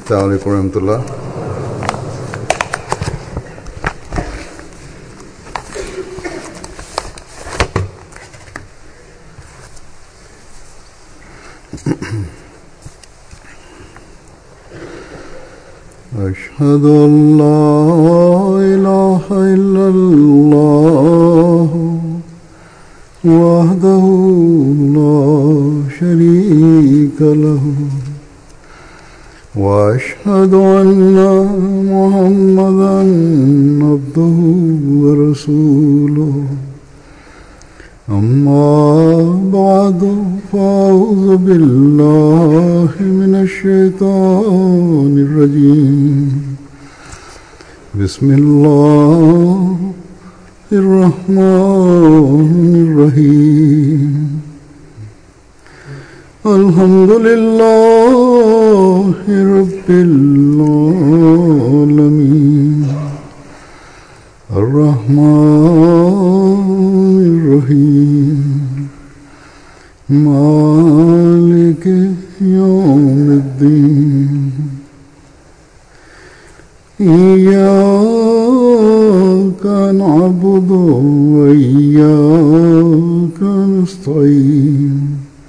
السلام عليكم ورحمة الله أشهد أن لا إله إلا الله وحده لا شريك له وأشهد أن محمدا عبده ورسوله أما بعد فأعوذ بالله من الشيطان الرجيم بسم الله الرحمن الرحيم الحمد لله رب العالمين الرحمن الرحيم مالك يوم الدين إياك نعبد وإياك نستعين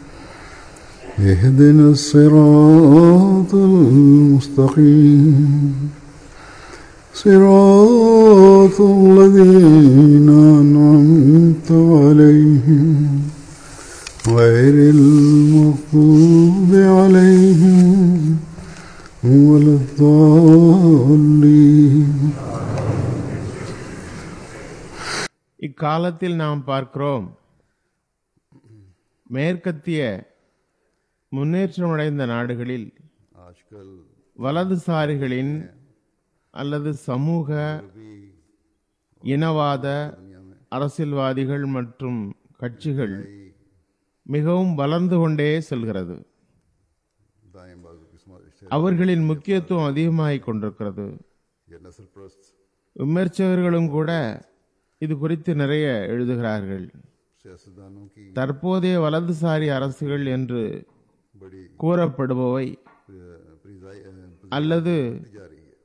اهدنا الصراط المستقيم صراط الذين أنعمت عليهم غير المغضوب عليهم ولا الضالين இக்காலத்தில் நாம் பார்க்கிறோம் மேற்கத்திய முன்னேற்றமடைந்த நாடுகளில் आजकल வலதுசாரிகளின் அல்லது சமூக இனவாத அரசியல்வாதிகள் மற்றும் கட்சிகள் மிகவும் வளர்ந்து கொண்டே செல்கிறது दाएं बाजू की समाज से அவர்களின் முக்கியத்துவம் அதிகமாகிக் கொண்டிருக்கிறது ये नस्ल प्रस्त விமர்சகர்களும் கூட இது குறித்து நிறைய எழுதுகிறார்கள் सियासतदानों की தற்போதைய வலதுசாரி அரசுகள் என்று बड़ी கூறப்படுபவை प्रिजाई அல்லது जा रही है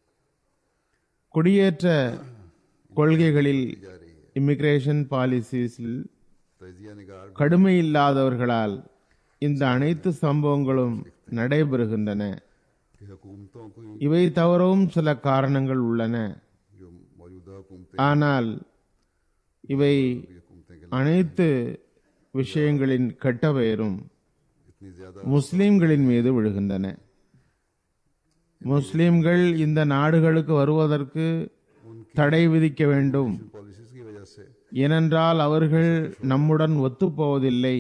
குடியேற்ற கொள்கைகளில் இமிகிரேஷன் பாலிசிஸில் तजिया निगार கடுமை இல்லாதவர்களால் இந்த அனைத்து சம்பவங்களும் நடைபெறுகின்றன की हुकूमतों को இவை தவறவும் சில காரணங்கள் உள்ளன जो मौजूदा हुकूमतें ஆனால் இவை हुकूमतें के அனைத்து விஷயங்களின் கெட்ட பெயரும் इतनी ज्यादा முஸ்லிம்களின் மீது விழுகின்றன முஸ்லிம்கள் இந்த நாடுகளுக்கு வருவதற்கு தடை விதிக்க வேண்டும் पॉलिसीज की वजह से ஏனென்றால் அவர்கள் நம்முடன் ஒத்துப்போவதில்லை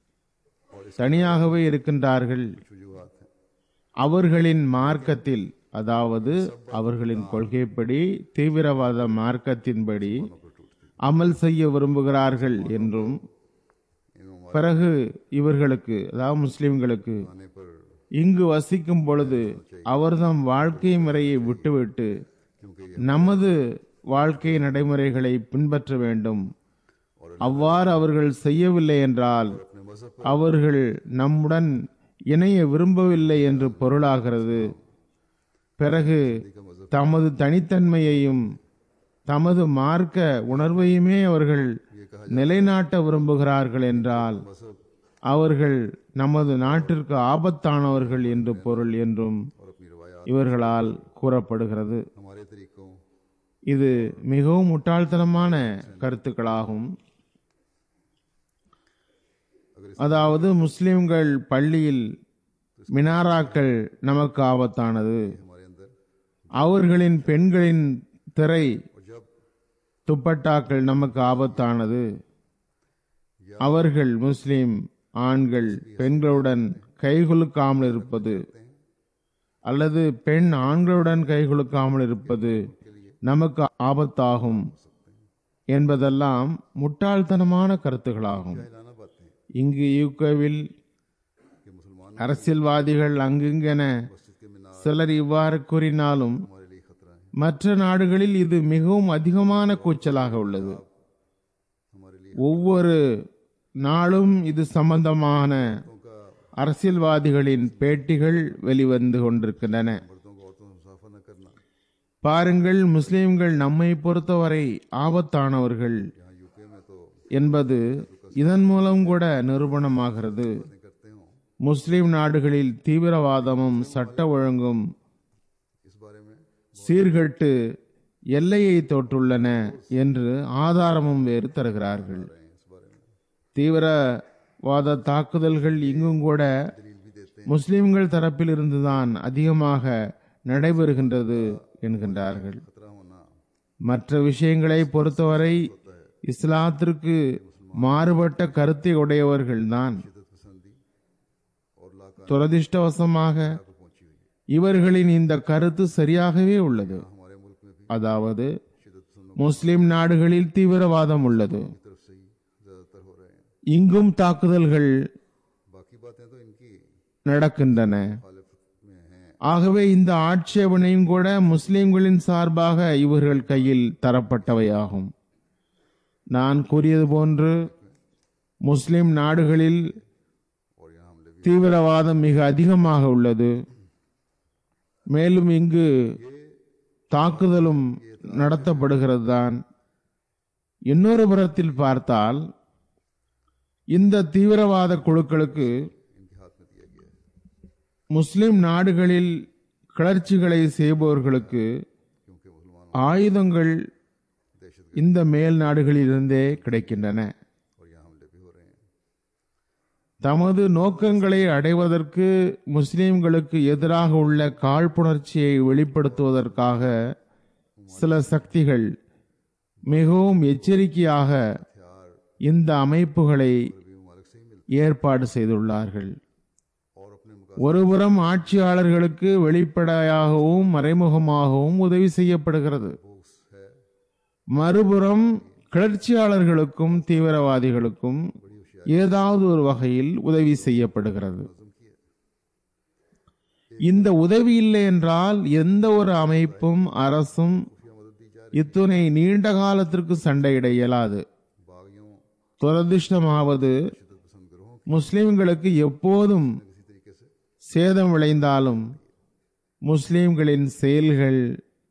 தனியாகவே இருக்கின்றார்கள் वजूहत हैं அவர்களின் மார்க்கத்தில் அதாவது அவர்களின் கொள்கைப்படி தீவிரவாத மார்க்கத்தின்படி அமல் செய்ய விரும்புகிறார்கள் என்றும் பிறகு இவர்களுக்கு அதாவது முஸ்லிம்களுக்கு आने पर இங்கு வசிக்கும் பொழுது அவர்தம் வாழ்க்கை முறையை விட்டுவிட்டு நமது வாழ்க்கை நடைமுறைகளை பின்பற்ற வேண்டும் அவ்வாறு அவர்கள் செய்யவில்லை என்றால் அவர்கள் நம்முடன் இணைய விரும்பவில்லை என்று பொருளாகிறது பிறகு தமது தனித்தன்மையையும் தமது மார்க்க உணர்வையுமே அவர்கள் நிலைநாட்ட விரும்புகிறார்கள் என்றால் அவர்கள் நமது நாட்டிற்கு ஆபத்தானவர்கள் என்று பொருள் என்றும் और अपनी रवायात இவர்களால் கூறப்படுகிறது हमारे तरीकों இது மிகவும் முட்டாள்தனமான கருத்துக்களாகும் அதாவது முஸ்லிம்கள் பள்ளியில் மினாராக்கள் நமக்கு ஆபத்தானது हमारे अंदर அவர்களின் பெண்களின் திரை और जब துப்பட்டாக்கள் நமக்கு ஆபத்தானது அவர்கள் முஸ்லிம் ஆண்கள் பெண்களுடன் கைகுலுக்காமல் இருப்பது அல்லது பெண் ஆண்களுடன் கைகுலுக்காமல் இருப்பது நமக்கு ஆபத்தாகும் என்பதெல்லாம் முட்டாள்தனமான கருத்துகளாகும் लाना बातें இங்கு யூகேவில் कि मुसलमान அரசியல்வாதிகள் அங்குங்கென मस्जिद के मीनार சிலர் இவ்வாறு கூறினாலும் हमारे लिए खतरा है மற்ற நாடுகளில் இது மிகவும் அதிகமான கூச்சலாக உள்ளது हमारे लिए ஒவ்வொரு நாளும் இது சம்பந்தமான का அரசியல்வாதிகளின் பேட்டிகள் வெளிவந்து கொண்டிருக்கின்றன मर्दों को औरतों से मुसाफा न करना பாருங்கள் முஸ்லிம்கள் நம்மை பொறுத்தவரை ஆபத்தானவர்கள் यहाँ यूके में तो என்பது இதன் மூலம் கூட நிரூபணமாகிறது बातें करते हो முஸ்லிம் நாடுகளில் தீவிரவாதமும் சட்ட ஒழுங்கும் इस बारे में சீர்கெட்டு எல்லையை தொட்டுள்ளன என்று ஆதாரமும் வேறு தருகிறார்கள் रहे हैं इस बारे में தீவிரவாத தாக்குதல்கள் இங்கும் கூட दलील भी देते முஸ்லிம்கள் தரப்பில் இருந்துதான் அதிகமாக நடைபெறுகின்றது என்கின்றார்கள் हैं खतरा होना மற்ற விஷயங்களை பொறுத்தவரை இஸ்லாத்திற்கு மாறுபட்ட கருத்தை உடையவர்கள்தான் शिदत पसंदी और लाका துரதிர்ஷ்டவசமாக को पहुंची हुई है இவர்களின் இந்த கருத்து சரியாகவே உள்ளது हमारे मुल्क में भी அதாவது शिदत पसंदों முஸ்லிம் நாடுகளில் தீவிரவாதம் உள்ளது की तरफ से ही ज्यादातर हो रहे हैं இங்கும் தாக்குதல்கள் बाकी बातें तो इनकी நடக்கின்றன मुखालिफत में हैं ஆகவே இந்த ஆட்சேபனையும் கூட முஸ்லிம்களின் சார்பாக இவர்கள் கையில் தரப்பட்டவையாகும் நான் கூறியது போன்று முஸ்லிம் நாடுகளில் और यहाँ हमले भी தீவிரவாதம் மிக அதிகமாக உள்ளது மேலும் இங்கு தாக்குதலும் நடத்தப்படுகிறது தான் இன்னொரு புறத்தில் பார்த்தால் இந்த தீவிரவாத குழுக்களுக்கு इनके हाथ में दिया गया है முஸ்லிம் நாடுகளில் கிளர்ச்சிகளை செய்பவர்களுக்கு क्योंकि मुसलमान ஆயுதங்கள் दहशत இந்த மேல் நாடுகளிலிருந்தே கிடைக்கின்றன और यहाँ हमले भी हो रहे हैं தமது நோக்கங்களை அடைவதற்கு முஸ்லிம்களுக்கு எதிராக உள்ள காழ்ப்புணர்ச்சியை வெளிப்படுத்துவதற்காக சில சக்திகள் மிகவும் எச்சரிக்கையாக हथियार இந்த அமைப்புகளை भी ममालिक से ही मिलते ஏற்பாடு செய்துள்ளார்கள் और अपने मुकाबले ஒருபுறம் ஆட்சியாளர்களுக்கு வெளிப்படையாகவும் மறைமுகமாகவும் உதவி செய்யப்படுகிறது बोक्स है மறுபுறம் கிளர்ச்சியாளர்களுக்கும் தீவிரவாதிகளுக்கும் ஏதாவது ஒரு வகையில் உதவி செய்யப்படுகிறது नजम की है இந்த உதவி இல்லை என்றால் எந்த ஒரு அமைப்பும் அரசும் खुफिया मदद दी जा இத்துணை நீண்ட காலத்திற்கு சண்டையிட இயலாது रही बागियों துரதிர்ஷ்டமாவது शिदत पसंद ग्रोहों की முஸ்லிம்களுக்கு எப்போதும் किसी तरीके से சேதம் விளைந்தாலும் முஸ்லிம்களின் செயல்கள்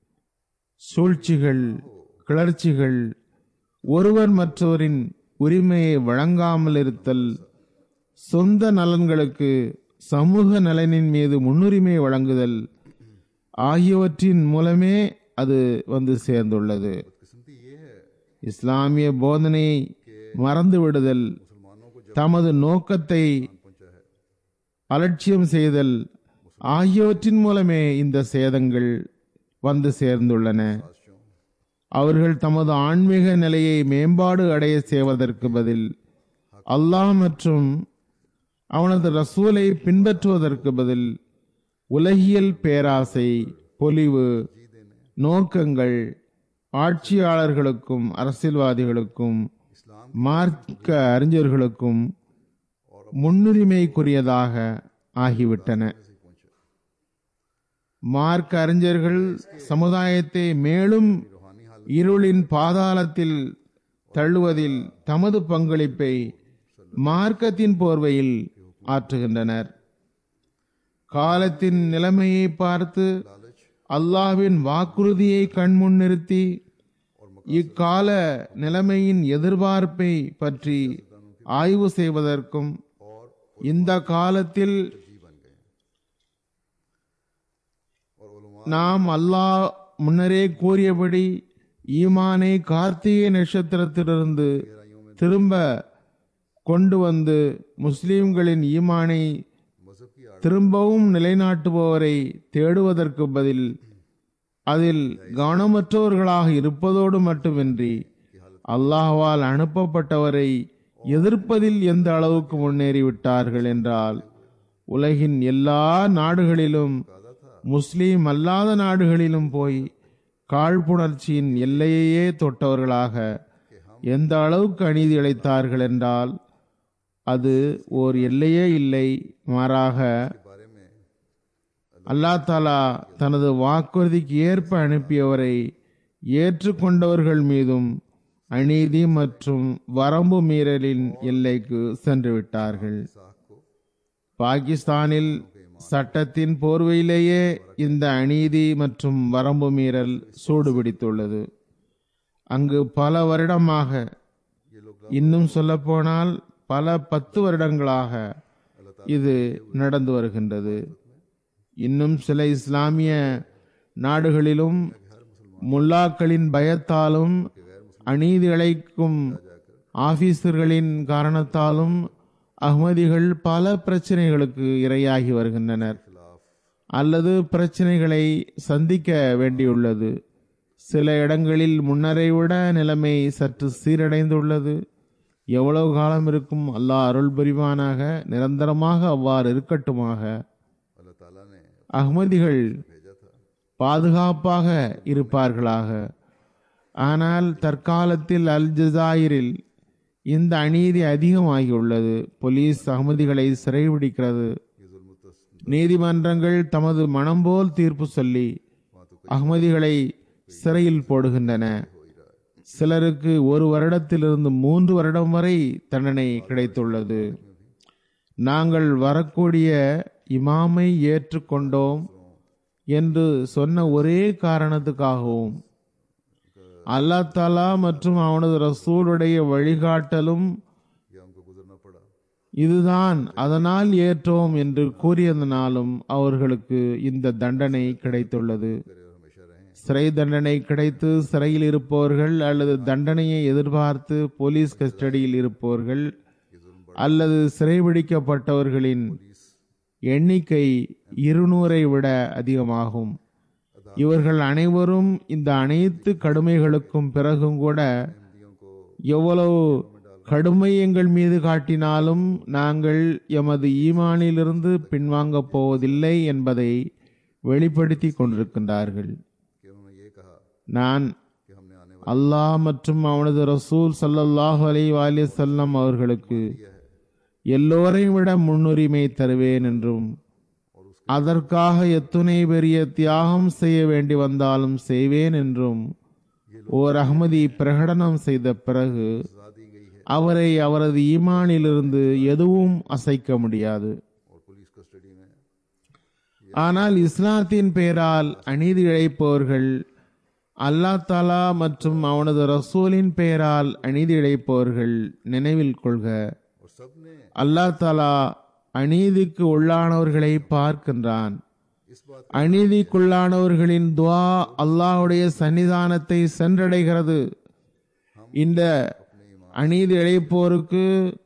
சூழ்ச்சிகள் கிளர்ச்சிகள் ஒருவர் மற்றவரின் உரிமையை வழங்காமல் இருத்தல் சொந்த நலன்களுக்கு சமூக நலனின் மீது முன்னுரிமை வழங்குதல் ஆகியவற்றின் மூலமே அது வந்து சேர்ந்துள்ளது बदकिस्मती ये है இஸ்லாமிய போதனையை மறந்து விடுதல் मुसलमानों को जब தமது நோக்கத்தை पहुंचा है அலட்சியம் செய்தல் ஆகியவற்றின் மூலமே இந்த சேதங்கள் வந்து சேர்ந்துள்ளன साजिशों அவர்கள் தமது ஆன்மீக நிலையை மேம்பாடு அடைய செய்வதற்கு பதில் அல்லாஹ் மற்றும் அவனது ரசூலை பின்பற்றுவதற்கு பதில் உலகியல் பேராசை பொலிவு நோக்கங்கள் ஆட்சியாளர்களுக்கும் அரசியல்வாதிகளுக்கும் इस्लाम மார்க்க அறிஞர்களுக்கும் முன்னுரிமைக்குரியதாக ஆகிவிட்டன से ही पहुंचा மார்க்க அறிஞர்கள் சமுதாயத்தை மேலும் रूहानी हाल இருளின் பாதாளத்தில் தள்ளுவதில் தமது பங்களிப்பை மார்க்கத்தின் போர்வையில் ஆற்றுகின்றனர் காலத்தின் நிலைமையை பார்த்து लालच அல்லாஹ்வின் வாக்குறுதியை கண்முன் நிறுத்தி இக்கால நிலைமையின் எதிர்பார்ப்பை பற்றி ஆய்வு செய்வதற்கும் और இந்த காலத்தில் जी बन गए हैं और उलमा நாம் அல்லாஹ் முன்னரே கூறியபடி ஈமானை கார்த்திகை நட்சத்திரத்திலிருந்து திரும்ப கொண்டு வந்து முஸ்லிம்களின் ஈமானை मजहब की आड़ திரும்பவும் நிலைநாட்டுபவரை தேடுவதற்கு பதில் அதில் கவனமற்றவர்களாக இருப்பதோடு மட்டுமின்றி அல்லாஹ்வால் அனுப்பப்பட்டவரை எதிர்ப்பதில் எந்த அளவுக்கு முன்னேறிவிட்டார்கள் என்றால் உலகின் எல்லா நாடுகளிலும் முஸ்லீம் அல்லாத நாடுகளிலும் போய் காழ்ப்புணர்ச்சியின் எல்லையையே தொட்டவர்களாக எந்த அளவுக்கு அநீதி இழைத்தார்கள் என்றால் அது ஓர் எல்லையே இல்லை மாறாக के बारे में அல்லாஹ் தாலா தனது வாக்குறுதிக்கு ஏற்ப அனுப்பியவரை ஏற்றுக்கொண்டவர்கள் மீதும் அநீதி மற்றும் வரம்பு மீறலின் எல்லைக்கு சென்று விட்டார்கள் साख को பாகிஸ்தானில் சட்டத்தின் போர்வையிலேயே இந்த அநீதி மற்றும் வரம்பு மீறல் சூடுபிடித்துள்ளது அங்கு பல வருடமாக ये लोग இன்னும் சொல்லப்போனால் பல பத்து வருடங்களாக இது நடந்து வருகின்றது இன்னும் சில இஸ்லாமிய நாடுகளிலும் முல்லாக்களின் பயத்தாலும் அநீதி இழைக்கும் ஆபீசர்களின் காரணத்தாலும் அகமதிகள் பல பிரச்சனைகளுக்கு இரையாகி வருகின்றனர் அல்லது பிரச்சனைகளை சந்திக்க வேண்டியுள்ளது சில இடங்களில் முன்னரை விட நிலைமை சற்று சீரடைந்துள்ளது எவ்வளவு காலம் இருக்கும் அல்லாஹ் அருள் புரிவானாக நிரந்தரமாக அவ்வாறு இருக்கட்டுமாக अल्लाह ताला ने அகமதிகள் भेजा था பாதுகாப்பாக இருப்பார்களாக ஆனால் தற்காலத்தில் அல் ஜசாயிரில் இந்த அநீதி அதிகமாகியுள்ளது போலீஸ் அகமதிகளை சிறைபிடிக்கிறது ये जुल्म तो நீதிமன்றங்கள் தமது மனம் போல் தீர்ப்பு சொல்லி वहाँ तो அகமதிகளை சிறையில் போடுகின்றன சிலருக்கு ஒரு வருடத்திலிருந்து மூன்று வருடம் வரை தண்டனை கிடைத்துள்ளது நாங்கள் வரக்கூடிய இமாமை ஏற்றுக்கொண்டோம் என்று சொன்ன ஒரே காரணத்துக்காகவும் அல்லாஹ் தாலா மற்றும் அவனது ரசூலுடைய வழிகாட்டலும் ये हमको गुजरना पड़ा இதுதான் அதனால் ஏற்றோம் என்று கூறியதனாலும் அவர்களுக்கு இந்த தண்டனை கிடைத்துள்ளது करे और हमेशा रहें சிறை தண்டனை கிடைத்து சிறையில் இருப்பவர்கள் அல்லது தண்டனையை எதிர்பார்த்து போலீஸ் கஸ்டடியில் இருப்பவர்கள் அல்லது சிறைபிடிக்கப்பட்டவர்களின் எண்ணிக்கை இருநூறை விட அதிகமாகும் இவர்கள் அனைவரும் இந்த அனைத்து கடுமைகளுக்கும் பிறகும் கூட हिंदियों को எவ்வளவு கடுமை எங்கள் மீது காட்டினாலும் நாங்கள் எமது ஈமானிலிருந்து பின்வாங்கப் போவதில்லை என்பதை வெளிப்படுத்தி கொண்டிருக்கின்றார்கள் कि उन्होंने ये कहा நான் कि हमने आने அல்லாஹ் மற்றும் அவனது ரசூல் ஸல்லல்லாஹு அலைஹி வஸல்லம் அவர்களுக்கு எல்லோரையும் விட முன்னுரிமை தருவேன் என்றும் அதற்காக எத்துணை பெரிய தியாகம் செய்ய வேண்டி வந்தாலும் செய்வேன் என்றும் ஓர் அகமதி பிரகடனம் செய்த பிறகு सजा दी गई है அவரை அவரது ஈமானிலிருந்து எதுவும் அசைக்க முடியாது और पुलिस कस्टडी में ஆனால் இஸ்லாத்தின் பெயரால் அநீதி இழைப்பவர்கள் அல்லாஹ் தாலா மற்றும் அவனது ரசூலின் பெயரால் அநீதி இழைப்பவர்கள் நினைவில் கொள்க और सबने அல்லாஹ் தாலா அநீதிக்கு உள்ளானவர்களை பார்க்கின்றான் इस बात அநீதிக்குள்ளானவர்களின் துவா அல்லாஹ்வுடைய சன்னிதானத்தை சென்றடைகிறது இந்த அநீதி இழைப்போருக்கு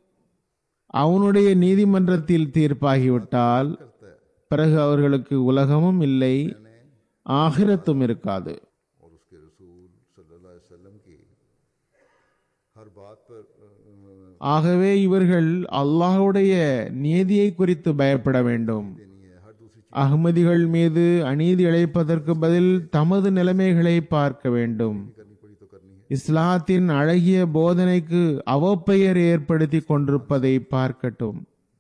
அவனுடைய நீதிமன்றத்தில் தீர்ப்பாகிவிட்டால் करता है பிறகு அவர்களுக்கு உலகமும் இல்லை ஆகிரத்தும் இருக்காது और उसके रसूल सल्लल्लाहु अलैहि वसल्लम की हर बात पर अ, ஆகவே இவர்கள் அல்லாஹ்வுடைய நீதியை குறித்து பயப்பட வேண்டும் देनी है हर दूसरी चीज அகமதிகள் மீது அநீதி இழைப்பதற்கு பதில் தமது நிலைமைகளை பார்க்க வேண்டும் करनी पड़ी तो करनी है இஸ்லாத்தின் அழகிய போதனைக்கு அவப்பெயர் ஏற்படுத்தி கொண்டிருப்பதை பார்க்கட்டும்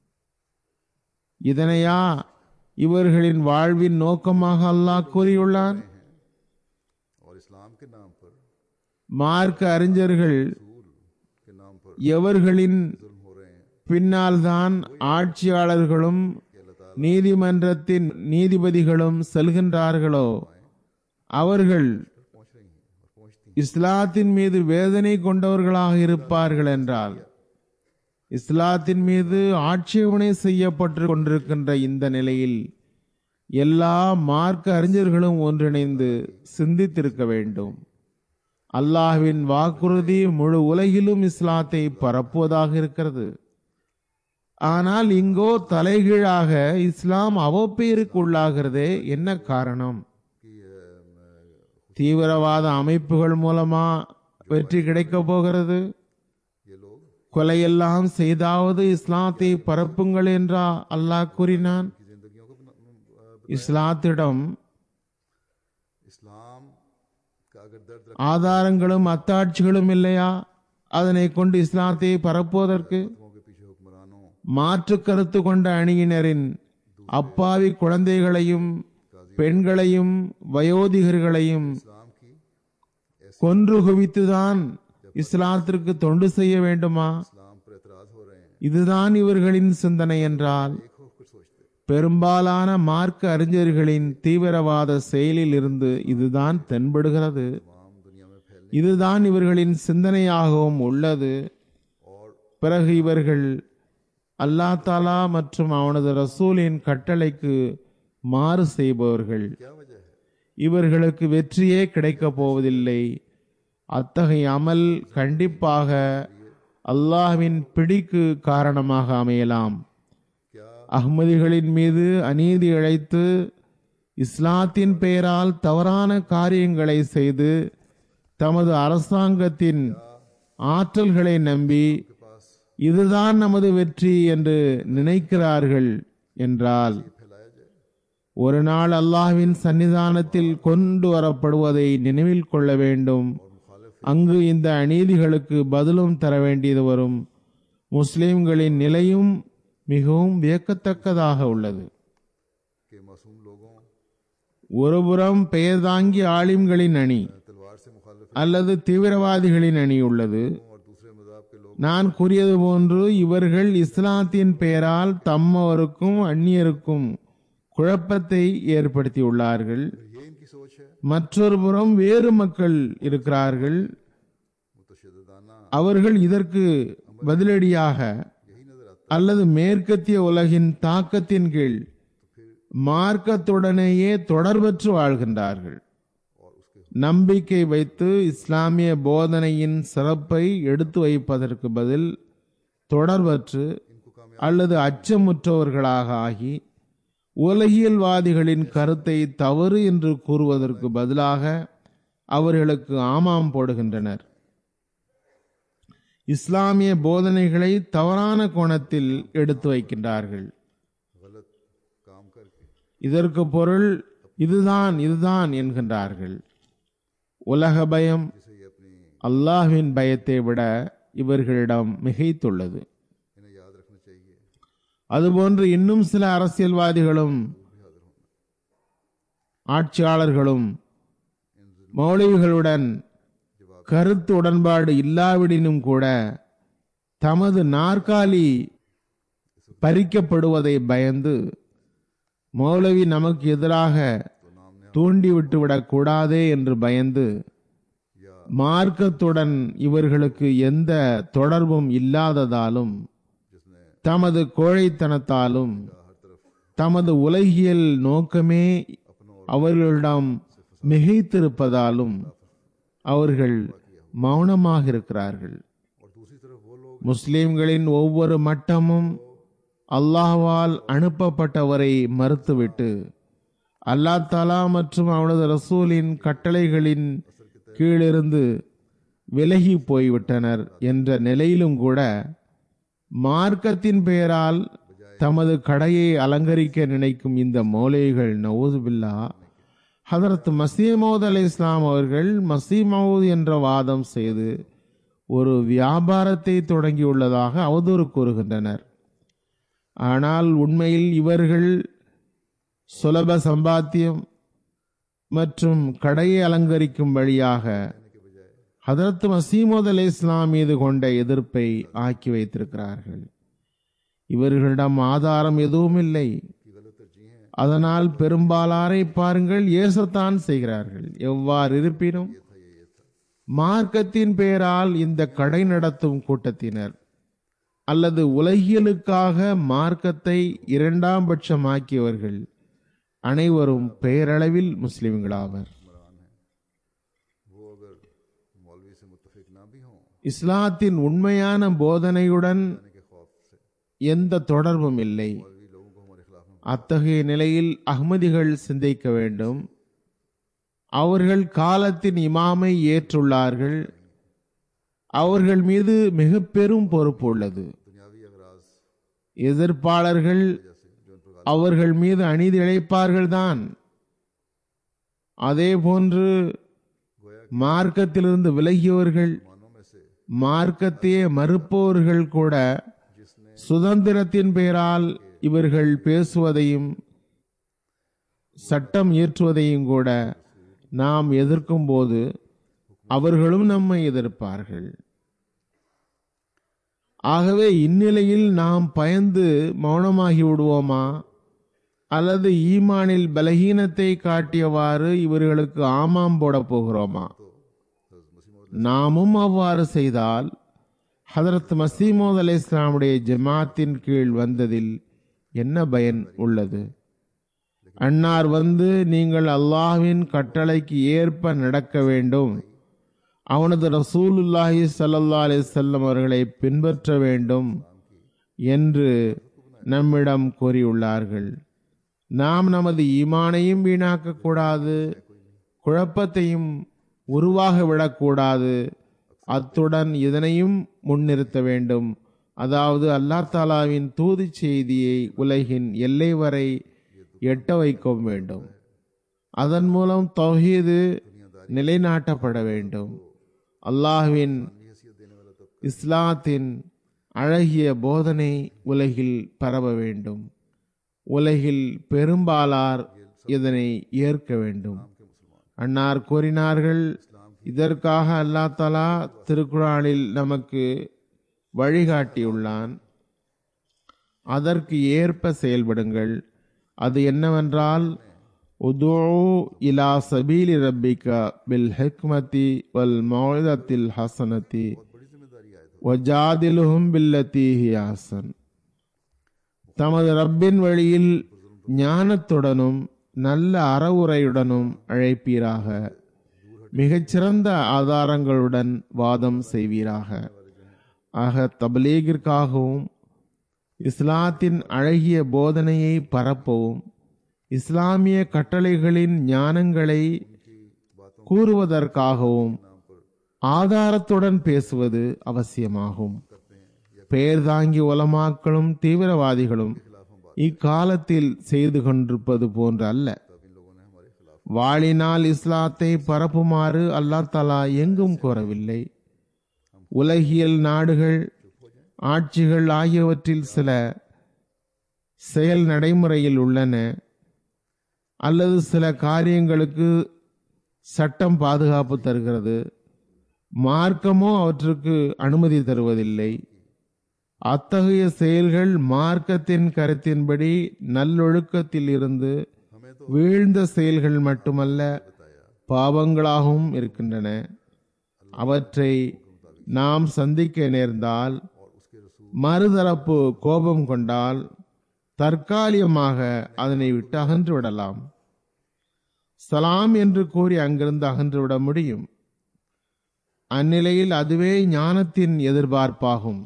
இதனையா இவர்களின் வாழ்வின் நோக்கமாக அல்லாஹ் கூறியுள்ளான் और इस्लाम के नाम पर மார்க்க அறிஞர்கள் रसूल के नाम पर எவர்களின் जुल्म हो रहे हैं பின்னால்தான் ஆட்சியாளர்களும் நீதிமன்றத்தின் நீதிபதிகளும் செல்கின்றார்களோ அவர்கள் पहुंच रही हैं और पहुंचती இஸ்லாத்தின் மீது வேதனை கொண்டவர்களாக இருப்பார்கள் என்றால் இஸ்லாத்தின் மீது ஆட்சேபனை செய்யப்பட்டு கொண்டிருக்கின்ற இந்த நிலையில் எல்லா மார்க்க அறிஞர்களும் ஒன்றிணைந்து சிந்தித்திருக்க வேண்டும் அல்லாஹ்வின் வாக்குறுதி முழு உலகிலும் இஸ்லாத்தை பரப்புவதாக இருக்கிறது ஆனால் இங்கோ தலைகீழாக இஸ்லாம் அவப்பெயருக்கு உள்ளாகிறதே என்ன காரணம் कि अ, தீவிரவாத அமைப்புகள் மூலமா வெற்றி கிடைக்கப் போகிறது ये लोग கொலையெல்லாம் செய்தாவது இஸ்லாத்தை பரப்புங்கள் என்றா அல்லாஹ் கூறினான் की जिंदगियों को बना- अ, இஸ்லாத்திடம் इस्लाम का अगर दर्द रखों ஆதாரங்களும் அத்தாட்சிகளும் இல்லையா அதனை கொண்டு இஸ்லாத்தை பரப்புவதற்கு के पीछे हुक्मरानों மாற்று கருத்து கொண்ட அணியினரின் அப்பாவி குழந்தைகளையும் பெண்களையும் வயோதிகர்களையும் इस्लाम की கொன்று குவித்துதான் இஸ்லாத்திற்கு தொண்டு செய்ய வேண்டுமா इस्लाम पर एतराज हो रहे हैं இதுதான் இவர்களின் சிந்தனை என்றால் एक होकर பெரும்பாலான மார்க்க அறிஞர்களின் தீவிரவாத செயலில் இருந்து இதுதான் தென்படுகிறது तमाम दुनिया में फैलने இதுதான் இவர்களின் சிந்தனையாகவும் உள்ளது और பிறகு இவர்கள் அல்லாஹ் தாலா மற்றும் அவனது ரசூலின் கட்டளைக்கு மாறு செய்பவர்கள் क्या वजह है இவர்களுக்கு வெற்றியே கிடைக்கப் போவதில்லை அத்தகைய அமல் கண்டிப்பாக அல்லாஹ்வின் பிடிக்கு காரணமாக அமையலாம் क्या அஹ்மதிகளின் மீது அநீதி இழைத்து இஸ்லாத்தின் பெயரால் தவறான காரியங்களை செய்து தமது அரசாங்கத்தின் ஆற்றல்களை நம்பி के पास இதுதான் நமது வெற்றி என்று நினைக்கிறார்கள் என்றால் फैलाया जाए ஒரு நாள் அல்லாஹ்வின் சன்னிதானத்தில் கொண்டு வரப்படுவதை நினைவில் கொள்ள வேண்டும் அங்கு இந்த அநீதிகளுக்கு பதிலும் தர வேண்டியது வரும் முஸ்லிம்களின் நிலையும் மிகவும் வியக்கத்தக்கதாக உள்ளது कि मासूम लोगों ஒருபுறம் பெயர் தாங்கி ஆலிம்களின் அணி तलवार से मुखालिफ அல்லது தீவிரவாதிகளின் அணி உள்ளது और दूसरे मजाब के लोग நான் கூறியது போன்று இவர்கள் இஸ்லாத்தின் பெயரால் தம்மவருக்கும் அந்நியருக்கும் குழப்பத்தை ஏற்படுத்தியுள்ளார்கள் ये इनकी सोच है மற்றொரு புறம் வேறு மக்கள் இருக்கிறார்கள் मुतशदाना அவர்கள் இதற்கு பதிலடியாக यही नजर आता அல்லது மேற்கத்திய உலகின் தாக்கத்தின் கீழ் மார்க்கத்துடனேயே தொடர்பற்று வாழ்கின்றார்கள் और उसके நம்பிக்கை வைத்து இஸ்லாமிய போதனையின் சிறப்பை எடுத்து வைப்பதற்கு பதில் தொடர்பற்று इनको कामयाब அல்லது அச்சமுற்றவர்களாக ஆகி உலகியல்வாதிகளின் கருத்தை தவறு என்று கூறுவதற்கு பதிலாக அவர்களுக்கு ஆமாம் போடுகின்றனர் இஸ்லாமிய போதனைகளை தவறான கோணத்தில் எடுத்து வைக்கின்றார்கள் गलत काम करके இதற்கு பொருள் இதுதான் இதுதான் என்கின்றார்கள் உலக பயம் जिसे ये अपनी அல்லாஹ்வின் பயத்தை விட இவர்களிடம் மிகைத்துள்ளது इन्हें याद रखना चाहिए அதுபோன்று இன்னும் சில அரசியல்வாதிகளும் ஆட்சியாளர்களும் மௌலிகளுடன் கருத்து உடன்பாடு இல்லாவிடினும் கூட தமது நாற்காலி பறிக்கப்படுவதை பயந்து மௌலவி நமக்கு எதிராக தூண்டிவிட்டு விடக்கூடாதே என்று பயந்து மார்க்கத்துடன் இவர்களுக்கு எந்த தொடர்பும் இல்லாததாலும் जिसने தமது கோழைத்தனத்தாலும் தமது உலகியல் நோக்கமே அவர்களிடம் மிகைத்திருப்பதாலும் அவர்கள் மௌனமாக இருக்கிறார்கள் और दूसरी तरफ वो लोग முஸ்லிம்களின் ஒவ்வொரு மட்டமும் அல்லாஹ்வால் அனுப்பப்பட்டவரை மறுத்துவிட்டு அல்லாஹ் தலா மற்றும் அவனது ரசூலின் கட்டளைகளின் கீழிருந்து விலகி போய்விட்டனர் என்ற நிலையிலும் கூட மார்க்கத்தின் பெயரால் தமது கடையை அலங்கரிக்க நினைக்கும் இந்த மௌலைகள் நவூதுபில்லா ஹதரத் மசீமௌத் அலி இஸ்லாம் அவர்கள் மசீமௌத் என்ற வாதம் செய்து ஒரு வியாபாரத்தை தொடங்கியுள்ளதாக அவதூறு கூறுகின்றனர் ஆனால் உண்மையில் இவர்கள் சுலப சம்பாத்தியம் மற்றும் கடையை அலங்கரிக்கும் வழியாக ஹதரத் மசீமோத் அலி இஸ்லாம் மீது கொண்ட எதிர்ப்பை ஆக்கி வைத்திருக்கிறார்கள் இவர்களிடம் ஆதாரம் எதுவும் இல்லை அதனால் பெரும்பாலாரை பாருங்கள் ஏசத்தான் செய்கிறார்கள் எவ்வாறு இருப்பினும் மார்க்கத்தின் பெயரால் இந்த கடை நடத்தும் கூட்டத்தினர் அல்லது உலகியலுக்காக மார்க்கத்தை இரண்டாம் பட்சமாக்கியவர்கள் அனைவரும் பெயரளவில் முஸ்லிம்களாவர் वो अगर मौलवी से मुतफिक ना भी हों இஸ்லாத்தின் உண்மையான போதனையுடன் के खौफ से எந்த தொடர்பும் இல்லை मौलवी लोगों को हमारे खिलाफ में அத்தகைய நிலையில் அஹ்மதிகள் சிந்திக்க வேண்டும் அவர்கள் காலத்தின் இமாமை ஏற்றுள்ளார்கள் அவர்கள் மீது மிக பெரும் பொறுப்பு உள்ளது दुनियावी अगराज எதிர்ப்பாளர்கள் जैसे जो इन पर அவர்கள் மீது அநீதி இழைப்பார்கள்தான் அதே போன்று மார்க்கத்திலிருந்து விலகியவர்கள் मानों में से மார்க்கத்தையே மறுப்பவர்கள் கூட जिसने சுதந்திரத்தின் பெயரால் இவர்கள் பேசுவதையும் சட்டம் இயற்றுவதையும் கூட நாம் எதிர்க்கும் போது அவர்களும் நம்மை எதிர்ப்பார்கள் ஆகவே இந்நிலையில் நாம் பயந்து மௌனமாகி விடுவோமா அல்லது ஈமானில் பலகீனத்தை காட்டியவாறு இவர்களுக்கு ஆமாம் போட போகிறோமா நாமும் அவ்வாறு செய்தால் ஹதரத் மசீமோத் அலை இஸ்லாமுடைய ஜமாத்தின் கீழ் வந்ததில் என்ன பயன் உள்ளது அன்னார் வந்து நீங்கள் அல்லாஹ்வின் கட்டளைக்கு ஏற்ப நடக்க வேண்டும் அவனது ரசூலுல்லாஹி ஸல்லல்லாஹு அலைஹி வஸல்லம் அவர்களை பின்பற்ற வேண்டும் என்று நம்மிடம் கூறியுள்ளார்கள் நாம் நமது ஈமானையும் வீணாக்க கூடாது குழப்பத்தையும் உருவாக விடக்கூடாது அத்துடன் இதனையும் முன்னிறுத்த வேண்டும் அதாவது அல்லாஹ் தாலாவின் தூது செய்தியை உலகின் எல்லை வரை எட்ட வைக்க வேண்டும் அதன் மூலம் தௌஹீது நிலைநாட்டப்பட வேண்டும் அல்லாஹ்வின் இஸ்லாத்தின் அழகிய போதனை உலகில் பரவ வேண்டும் உலகில் பெரும்பாலார் இதனை ஏற்க வேண்டும் அன்னார் கூறினார்கள் இதற்காக அல்லா தலா திருக்குறானில் நமக்கு வழிகாட்டியுள்ளான் அதற்கு ஏற்ப செயல்படுங்கள் அது என்னவென்றால் உதூ இலா சபீலி ரப்பிக பில் ஹிக்மதி வல் மௌதத்தில் ஹசனதி வஜாதிலுஹும் பில்லதி ஹியாசன் தமது ரப்பின் வழியில் ஞானத்துடனும் நல்ல அறவுரையுடனும் அழைப்பீராக மிகச்சிறந்த ஆதாரங்களுடன் வாதம் செய்வீராக ஆக தபலீகிற்காகவும் இஸ்லாத்தின் அழகிய போதனையை பரப்பவும் இஸ்லாமிய கட்டளைகளின் ஞானங்களை கூறுவதற்காகவும் ஆதாரத்துடன் பேசுவது அவசியமாகும் பெயர் தாங்கி உலமாக்களும் தீவிரவாதிகளும் இக்காலத்தில் செய்து கொண்டிருப்பது போன்று அல்ல வாழினால் இஸ்லாத்தை பரப்புமாறு அல்லாஹ் தலா எங்கும் கோரவில்லை உலகியல் நாடுகள் ஆட்சிகள் ஆகியவற்றில் சில செயல் நடைமுறையில் உள்ளன அல்லது சில காரியங்களுக்கு சட்டம் பாதுகாப்பு தருகிறது மார்க்கமோ அவற்றுக்கு அனுமதி தருவதில்லை அத்தகைய செயல்கள் மார்க்கத்தின் கருத்தின்படி நல்லொழுக்கத்தில் இருந்து வீழ்ந்த செயல்கள் மட்டுமல்ல பாவங்களாகவும் இருக்கின்றன அவற்றை நாம் சந்திக்க நேர்ந்தால் மறுதரப்பு கோபம் கொண்டால் தற்காலிகமாக அதனை விட்டு அகன்று விடலாம் சலாம் என்று கூறி அங்கிருந்து அகன்று விட முடியும் அந்நிலையில் அதுவே ஞானத்தின் எதிர்பார்ப்பாகும்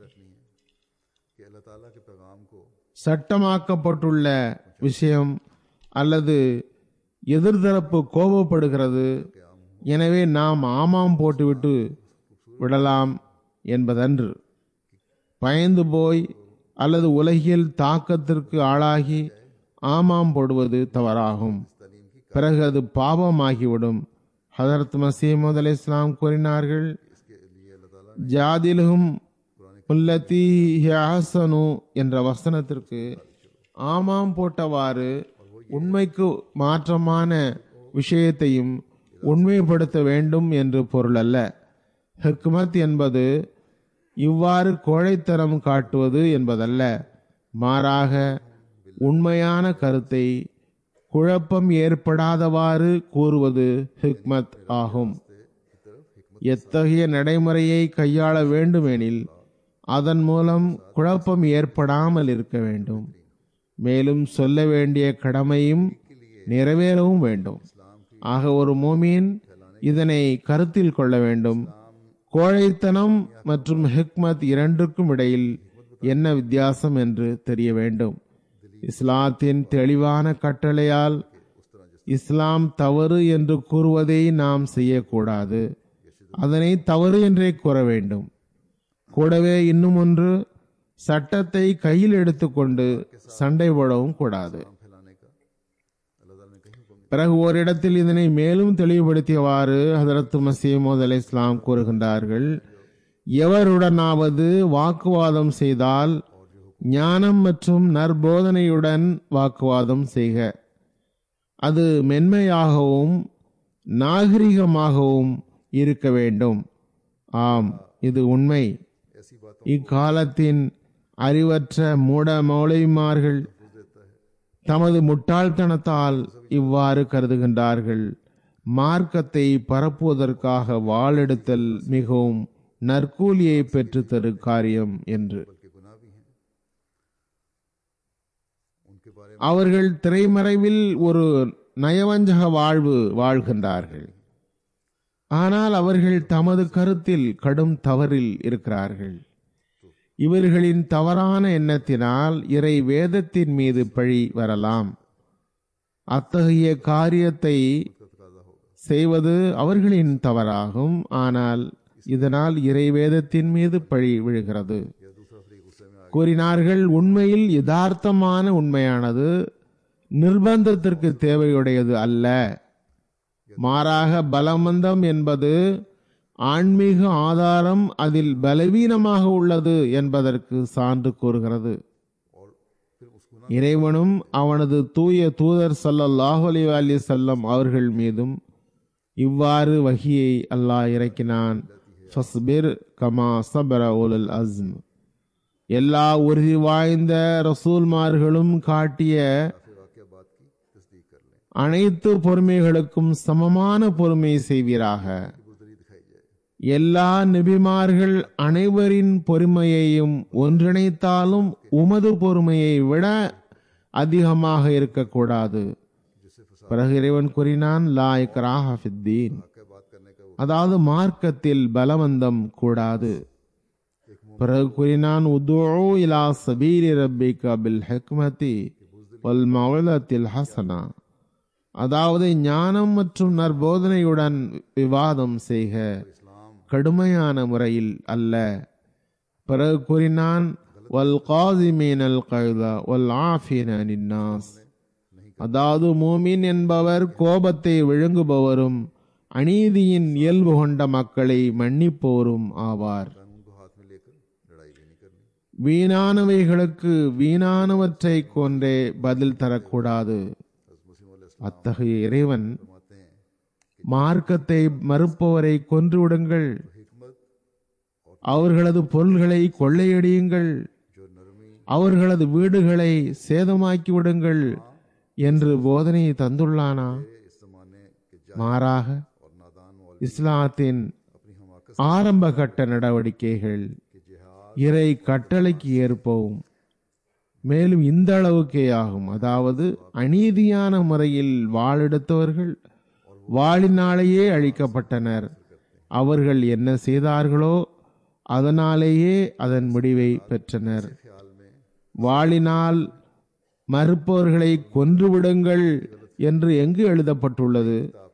कि अल्लाह ताला के पैगाम को சட்டமாக்கப்பட்டுள்ள விஷயம் அல்லது எதிர்தரப்பு கோபப்படுகிறது எனவே நாம் ஆமாம் போட்டுவிட்டு விடலாம் என்பதன்று பயந்து போய் அல்லது உலகியல் தாக்கத்திற்கு ஆளாகி ஆமாம் போடுவது தவறாகும் பிறகு அது பாவமாகிவிடும் ஹதரத் மசீமது அலை இஸ்லாம் கூறினார்கள் ஜாதிலும் உள்ளத்தி ஹசனு என்ற வசனத்திற்கு ஆமாம் போட்டவாறு உண்மைக்கு மாற்றமான விஷயத்தையும் உண்மைப்படுத்த வேண்டும் என்று பொருள் அல்ல ஹிக்மத் என்பது இவ்வாறு கோழைத்தனம் காட்டுவது என்பதல்ல மாறாக உண்மையான கருத்தை குழப்பம் ஏற்படாதவாறு கூறுவது ஹிக்மத் ஆகும் எத்தகைய நடைமுறையை கையாள வேண்டுமெனில் அதன் மூலம் குழப்பம் ஏற்படாமல் இருக்க வேண்டும் மேலும் சொல்ல வேண்டிய கடமையும் நிறைவேறவும் வேண்டும் ஆக ஒரு மோமீன் இதனை கருத்தில் கொள்ள வேண்டும் கோழைத்தனம் மற்றும் ஹிக்மத் இரண்டுக்கும் இடையில் என்ன வித்தியாசம் என்று தெரிய வேண்டும் இஸ்லாத்தின் தெளிவான கட்டளையால் இஸ்லாம் தவறு என்று கூறுவதை நாம் செய்யக்கூடாது அதனை தவறு என்றே கூற வேண்டும் கூடவே இன்னும் ஒன்று சட்டத்தை கையில் எடுத்துக்கொண்டு சண்டை போடவும் கூடாது फैलाने का अल्लाह ताला ने कहीं हुक्म பிறகு ஓரிடத்தில் இதனை மேலும் தெளிவுபடுத்தியவாறு ஹதரத் மசீமோத் அலை இஸ்லாம் கூறுகின்றார்கள் எவருடனாவது வாக்குவாதம் செய்தால் ஞானம் மற்றும் நற்போதனையுடன் வாக்குவாதம் செய்க அது மென்மையாகவும் நாகரிகமாகவும் இருக்க வேண்டும் ஆம் இது உண்மை ऐसी बातों இக்காலத்தின் அறிவற்ற மூட மௌலைமார்கள் தமது முட்டாள்தனத்தால் இவ்வாறு கருதுகின்றார்கள் மார்க்கத்தை பரப்புவதற்காக வாளெடுத்தல் மிகவும் நற்கூலியை பெற்றுத் தரு காரியம் என்று बल्कि गुनाह भी हैं उनके बारे में அவர்கள் திரைமறைவில் ஒரு நயவஞ்சக வாழ்வு வாழ்கின்றார்கள் ஆனால் அவர்கள் தமது கருத்தில் கடும் தவறில் இருக்கிறார்கள் இவர்களின் தவறான எண்ணத்தினால் இறை வேதத்தின் மீது பழி வரலாம் அத்தகைய காரியத்தை का तकाजा होगा செய்வது அவர்களின் தவறாகும் ஆனால் இதனால் இறை வேதத்தின் மீது பழி விழுகிறது या दूसरा फरीक गुस्से में आ கூறினார்கள் உண்மையில் யதார்த்தமான உண்மையானது நிர்பந்தத்திற்கு தேவையுடையது அல்ல மாறாக பலமந்தம் என்பது ஆன்மீக ஆதாரம் அதில் பலவீனமாக உள்ளது என்பதற்கு சான்று கூறுகிறது और फिर उस गुनाह இறைவனும் அவனது தூய தூதர் ஸல்லல்லாஹு அலைஹி வஸல்லம் அவர்கள் மீதும் இவ்வாறு வகியை அல்லாஹ் இறக்கினான் ஃபஸ்பிர் கமா சபர உலுல் அஸ்ம் எல்லா உறுதி வாய்ந்த ரசூல்மார்களும் காட்டிய फिर वाकया बात की तस्दीक कर लें அனைத்து பொறுமைகளுக்கும் சமமான பொறுமை செய்வீராக बुजदरी दिखाई जाए எல்லா நபிமார்கள் அனைவரின் பொறுமையையும் ஒன்றிணைத்தாலும் உமது பொறுமையை விட அதிகமாக இருக்கக்கூடாது जिससे फसाद பிறகு இறைவன் கூறினான் லா இக்ராஹ ஃபித்தீன் का बात करने का वो அதாவது மார்க்கத்தில் பலவந்தம் கூடாது பிறகு கூறினான் உதுஉ இலா சபீலி ரப்பிக பில் ஹிக்மதி வல் மௌலத்தில் ஹசனா அதாவது ஞானம் மற்றும் நற்போதனையுடன் விவாதம் செய்க इस्लाम கடுமையான முறையில் அல்ல பிறகு கூறினான் வல் காசிமீன் அல் கைதா வல் ஆஃபீன் அனின்னாஸ் அதாவது மூமின் என்பவர் கோபத்தை விழுங்குபவரும் அநீதியின் இயல்பு கொண்ட மக்களை மன்னிப்போரும் ஆவார் कानून को हाथ में लेकर लड़ाई भी नहीं करनी வீணானவைகளுக்கு வீணானவற்றை கொண்டே பதில் தரக்கூடாது हज़रत मुस्लिम अलैहि அத்தகைய இறைவன் फरमाते हैं மார்க்கத்தை மறுப்பவரை கொன்றுவிடுங்கள் हिकमत அவர்களது பொருள்களை கொள்ளையடியுங்கள் जो नरमी அவர்களது வீடுகளை சேதமாக்கி விடுங்கள் என்று போதனை தந்துள்ளானா इस जमाने के जा மாறாக और नादान वाले இஸ்லாத்தின் अपनी हमाकत ஆரம்ப கட்ட நடவடிக்கைகள் के जिहाद இறை கட்டளைக்கு ஏற்பவும் மேலும் இந்த அளவுக்கே ஆகும் அதாவது அநீதியான முறையில் வாளெடுத்தவர்கள் வாளினாலேயே அழிக்கப்பட்டனர் அவர்கள் என்ன செய்தார்களோ அதனாலேயே அதன் முடிவை பெற்றனர் ख्याल में வாளினால் மறுப்பவர்களை கொன்றுவிடுங்கள் என்று எங்கு எழுதப்பட்டுள்ளது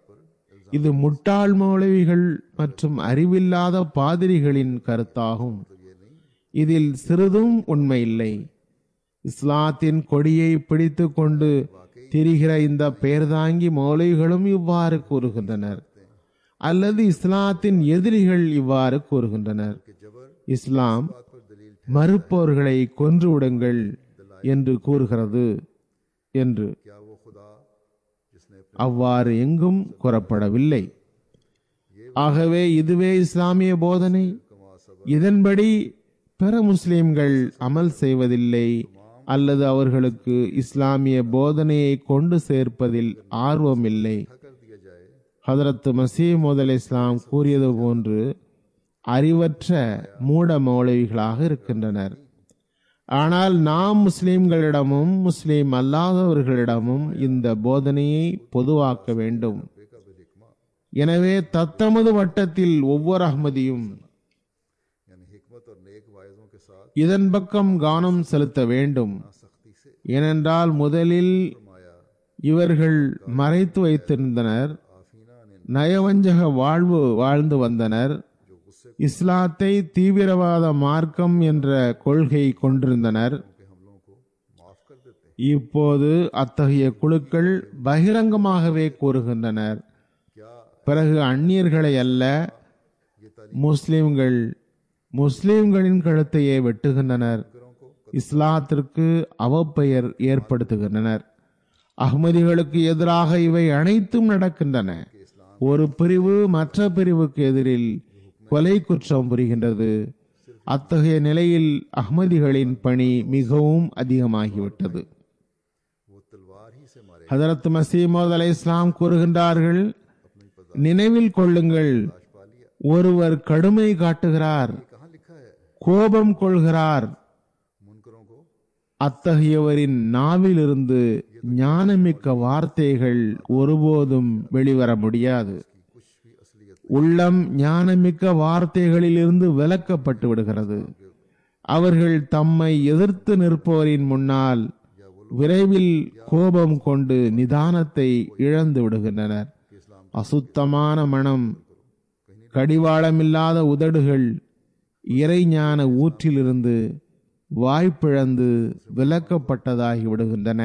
இது முட்டாள் மௌலவிகள் மற்றும் அறிவில்லாத பாதிரிகளின் கருத்தாகும் இதில் சிறிதும் உண்மை இல்லை இஸ்லாத்தின் கொடியை பிடித்து கொண்டு திரிகிற இந்த பெயர்தாங்கி மௌலவிகளும் இவ்வாறு கூறுகின்றனர் அல்லது இஸ்லாத்தின் எதிரிகள் இவ்வாறு கூறுகின்றனர் இஸ்லாம் पर दलील மறுப்பவர்களை கொன்று விடுங்கள் என்று கூறுகிறது என்று क्या वो खुदा जिसने अपने அவ்வாறு எங்கும் கூறப்படவில்லை ஆகவே இதுவே இஸ்லாமிய போதனை இதன்படி பிற முஸ்லிம்கள் அமல் செய்வதில்லை அல்லது அவர்களுக்கு இஸ்லாமிய போதனையை கொண்டு சேர்ப்பதில் ஆர்வமில்லை कर दिया जाए ஹதரத் மசீமோத் அலை இஸ்லாம் கூறியது போன்று அறிவற்ற மூட மௌலவிகளாக இருக்கின்றனர் ஆனால் நாம் முஸ்லிம்களிடமும் முஸ்லிம் அல்லாதவர்களிடமும் இந்த போதனையை பொதுவாக்க வேண்டும் எனவே தத்தமது வட்டத்தில் ஒவ்வொரு அஹ்மதியும் यानी हिकमत और नेक वायजों के साथ இதன் பக்கம் கவனம் செலுத்த வேண்டும் सख्ती से ஏனென்றால் முதலில் फरमाया இவர்கள் மறைத்து வைத்திருந்தனர் आफीना ने நயவஞ்சக வாழ்வு வாழ்ந்து வந்தனர் जो गुस्से இஸ்லாத்தை தீவிரவாத மார்க்கம் என்ற கொள்கை கொண்டிருந்தனர் के हमलों को माफ कर देते हैं இப்போது அத்தகைய குழுக்கள் பகிரங்கமாகவே கூறுகின்றனர் क्या பிறகு அந்நியர்களை அல்ல ये முஸ்லிம்கள் முஸ்லிம்களின் கழுத்தையே வெட்டுகின்றனர் तालीमों को இஸ்லாத்திற்கு அவப்பெயர் ஏற்படுத்துகின்றனர் அஹ்மதிகளுக்கு எதிராக இவை அனைத்தும் நடக்கின்றன ஒரு பிரிவு மற்ற பிரிவுக்கு எதிரில் கொலை குற்றம் புரிகின்றது அத்தகைய நிலையில் அஹ்மதிகளின் பணி மிகவும் அதிகமாகிவிட்டது वो तलवार ஹதரத் மசீமோத் அலை இஸ்லாம் கூறுகின்றார்கள் நினைவில் கொள்ளுங்கள் ஒருவர் கடுமை காட்டுகிறார் कहाँ लिखा है கோபம் கொள்கிறார் मुनकरों को அத்தகையவரின் நாவிலிருந்து ஞானமிக்க வார்த்தைகள் ஒருபோதும் வெளிவர முடியாது कुछ भी असलियत உள்ளம் ஞானமிக்க வார்த்தைகளிலிருந்து விலக்கப்பட்டு விடுகிறது அவர்கள் தம்மை எதிர்த்து நிற்பவரின் முன்னால் விரைவில் கோபம் கொண்டு நிதானத்தை இழந்து விடுகின்றனர் அசுத்தமான மனம் கடிவாளமில்லாத உதடுகள் இறைஞான ஊற்றிலிருந்து வாய்ப்பிழந்து விலக்கப்பட்டதாகி விடுகின்றன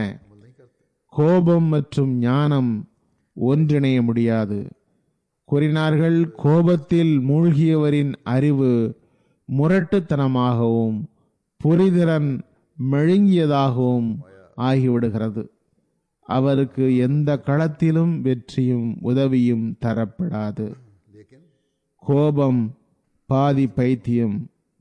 கோபம் மற்றும் ஞானம் ஒன்றிணைய முடியாது கூறினார்கள் கோபத்தில் மூழ்கியவரின் அறிவு முரட்டுத்தனமாகவும் புரிதிறன் மெழுங்கியதாகவும் ஆகிவிடுகிறது அவருக்கு எந்த களத்திலும் வெற்றியும் உதவியும் தரப்படாது लेकिन கோபம் பாதி பைத்தியம்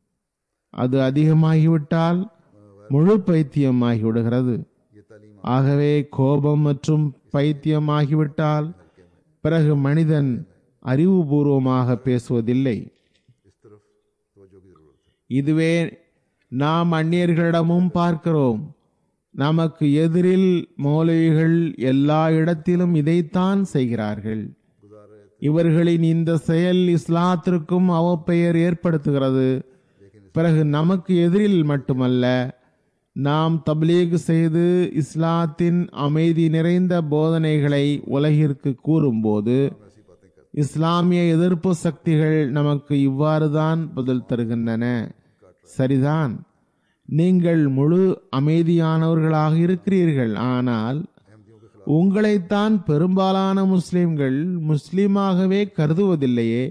அது அதிகமாகிவிட்டால் முழு பைத்தியம் ஆகிவிடுகிறது ये तालीम ஆகவே கோபம் மற்றும் பைத்தியம் ஆகிவிட்டால் பிறகு மனிதன் அறிவுபூர்வமாக பேசுவதில்லை इस तरफ तवज्जो की जरूरत है இதுவே நாம் அந்நியர்களிடமும் பார்க்கிறோம் நமக்கு எதிரில் மௌலவிகள் எல்லா இடத்திலும் இதைத்தான் செய்கிறார்கள் गुजार रहे थे இவர்களின் இந்த செயல் இஸ்லாத்திற்கும் அவப்பெயர் ஏற்படுத்துகிறது பிறகு நமக்கு எதிரில் மட்டுமல்ல நாம் தப்லீக் செய்து இஸ்லாத்தின் அமைதி நிறைந்த போதனைகளை உலகிற்கு கூறும்போது ऐसी बातें करते இஸ்லாமிய எதிர்ப்பு சக்திகள் நமக்கு இவ்வாறுதான் பதில் தருகின்றன சரிதான் நீங்கள் முழு அமைதியானவர்களாக இருக்கிறீர்கள் ஆனால் अहमदियों के खिलाफ உங்களைத்தான் பெரும்பாலான முஸ்லிம்கள் முஸ்லிமாகவே கருதுவதில்லையே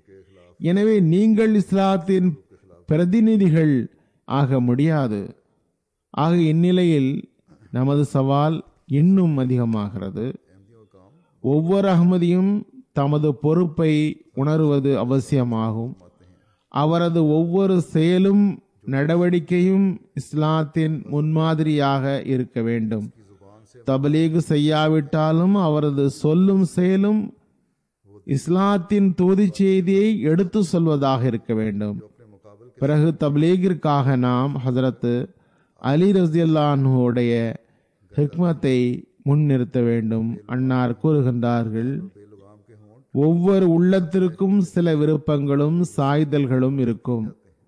எனவே நீங்கள் இஸ்லாத்தின் பிரதிநிதிகள் ஆக முடியாது ஆக இந்நிலையில் நமது சவால் இன்னும் அதிகமாகிறது अहमदियों का काम ஒவ்வொரு அகமதியும் தமது பொறுப்பை உணருவது அவசியமாகும் அவரது ஒவ்வொரு செயலும் நடவடிக்கையும் இஸ்லாத்தின் முன்மாதிரியாக இருக்க வேண்டும் की जुबान से தபலீக் செய்யாவிட்டாலும் அவரது சொல்லும் செயலும் இஸ்லாத்தின் தூதி செய்தியை எடுத்து சொல்வதாக இருக்க வேண்டும் अपने मुकाबल பிறகு தப்லீகிற்காக நாம் ஹசரத் அலி ரசியல்லானுடைய ஹிக்மத்தை முன்னிறுத்த வேண்டும் அன்னார் கூறுகின்றார்கள் बेलगाम के होंठ ஒவ்வொரு உள்ளத்திற்கும் சில விருப்பங்களும் சாய்தல்களும் இருக்கும்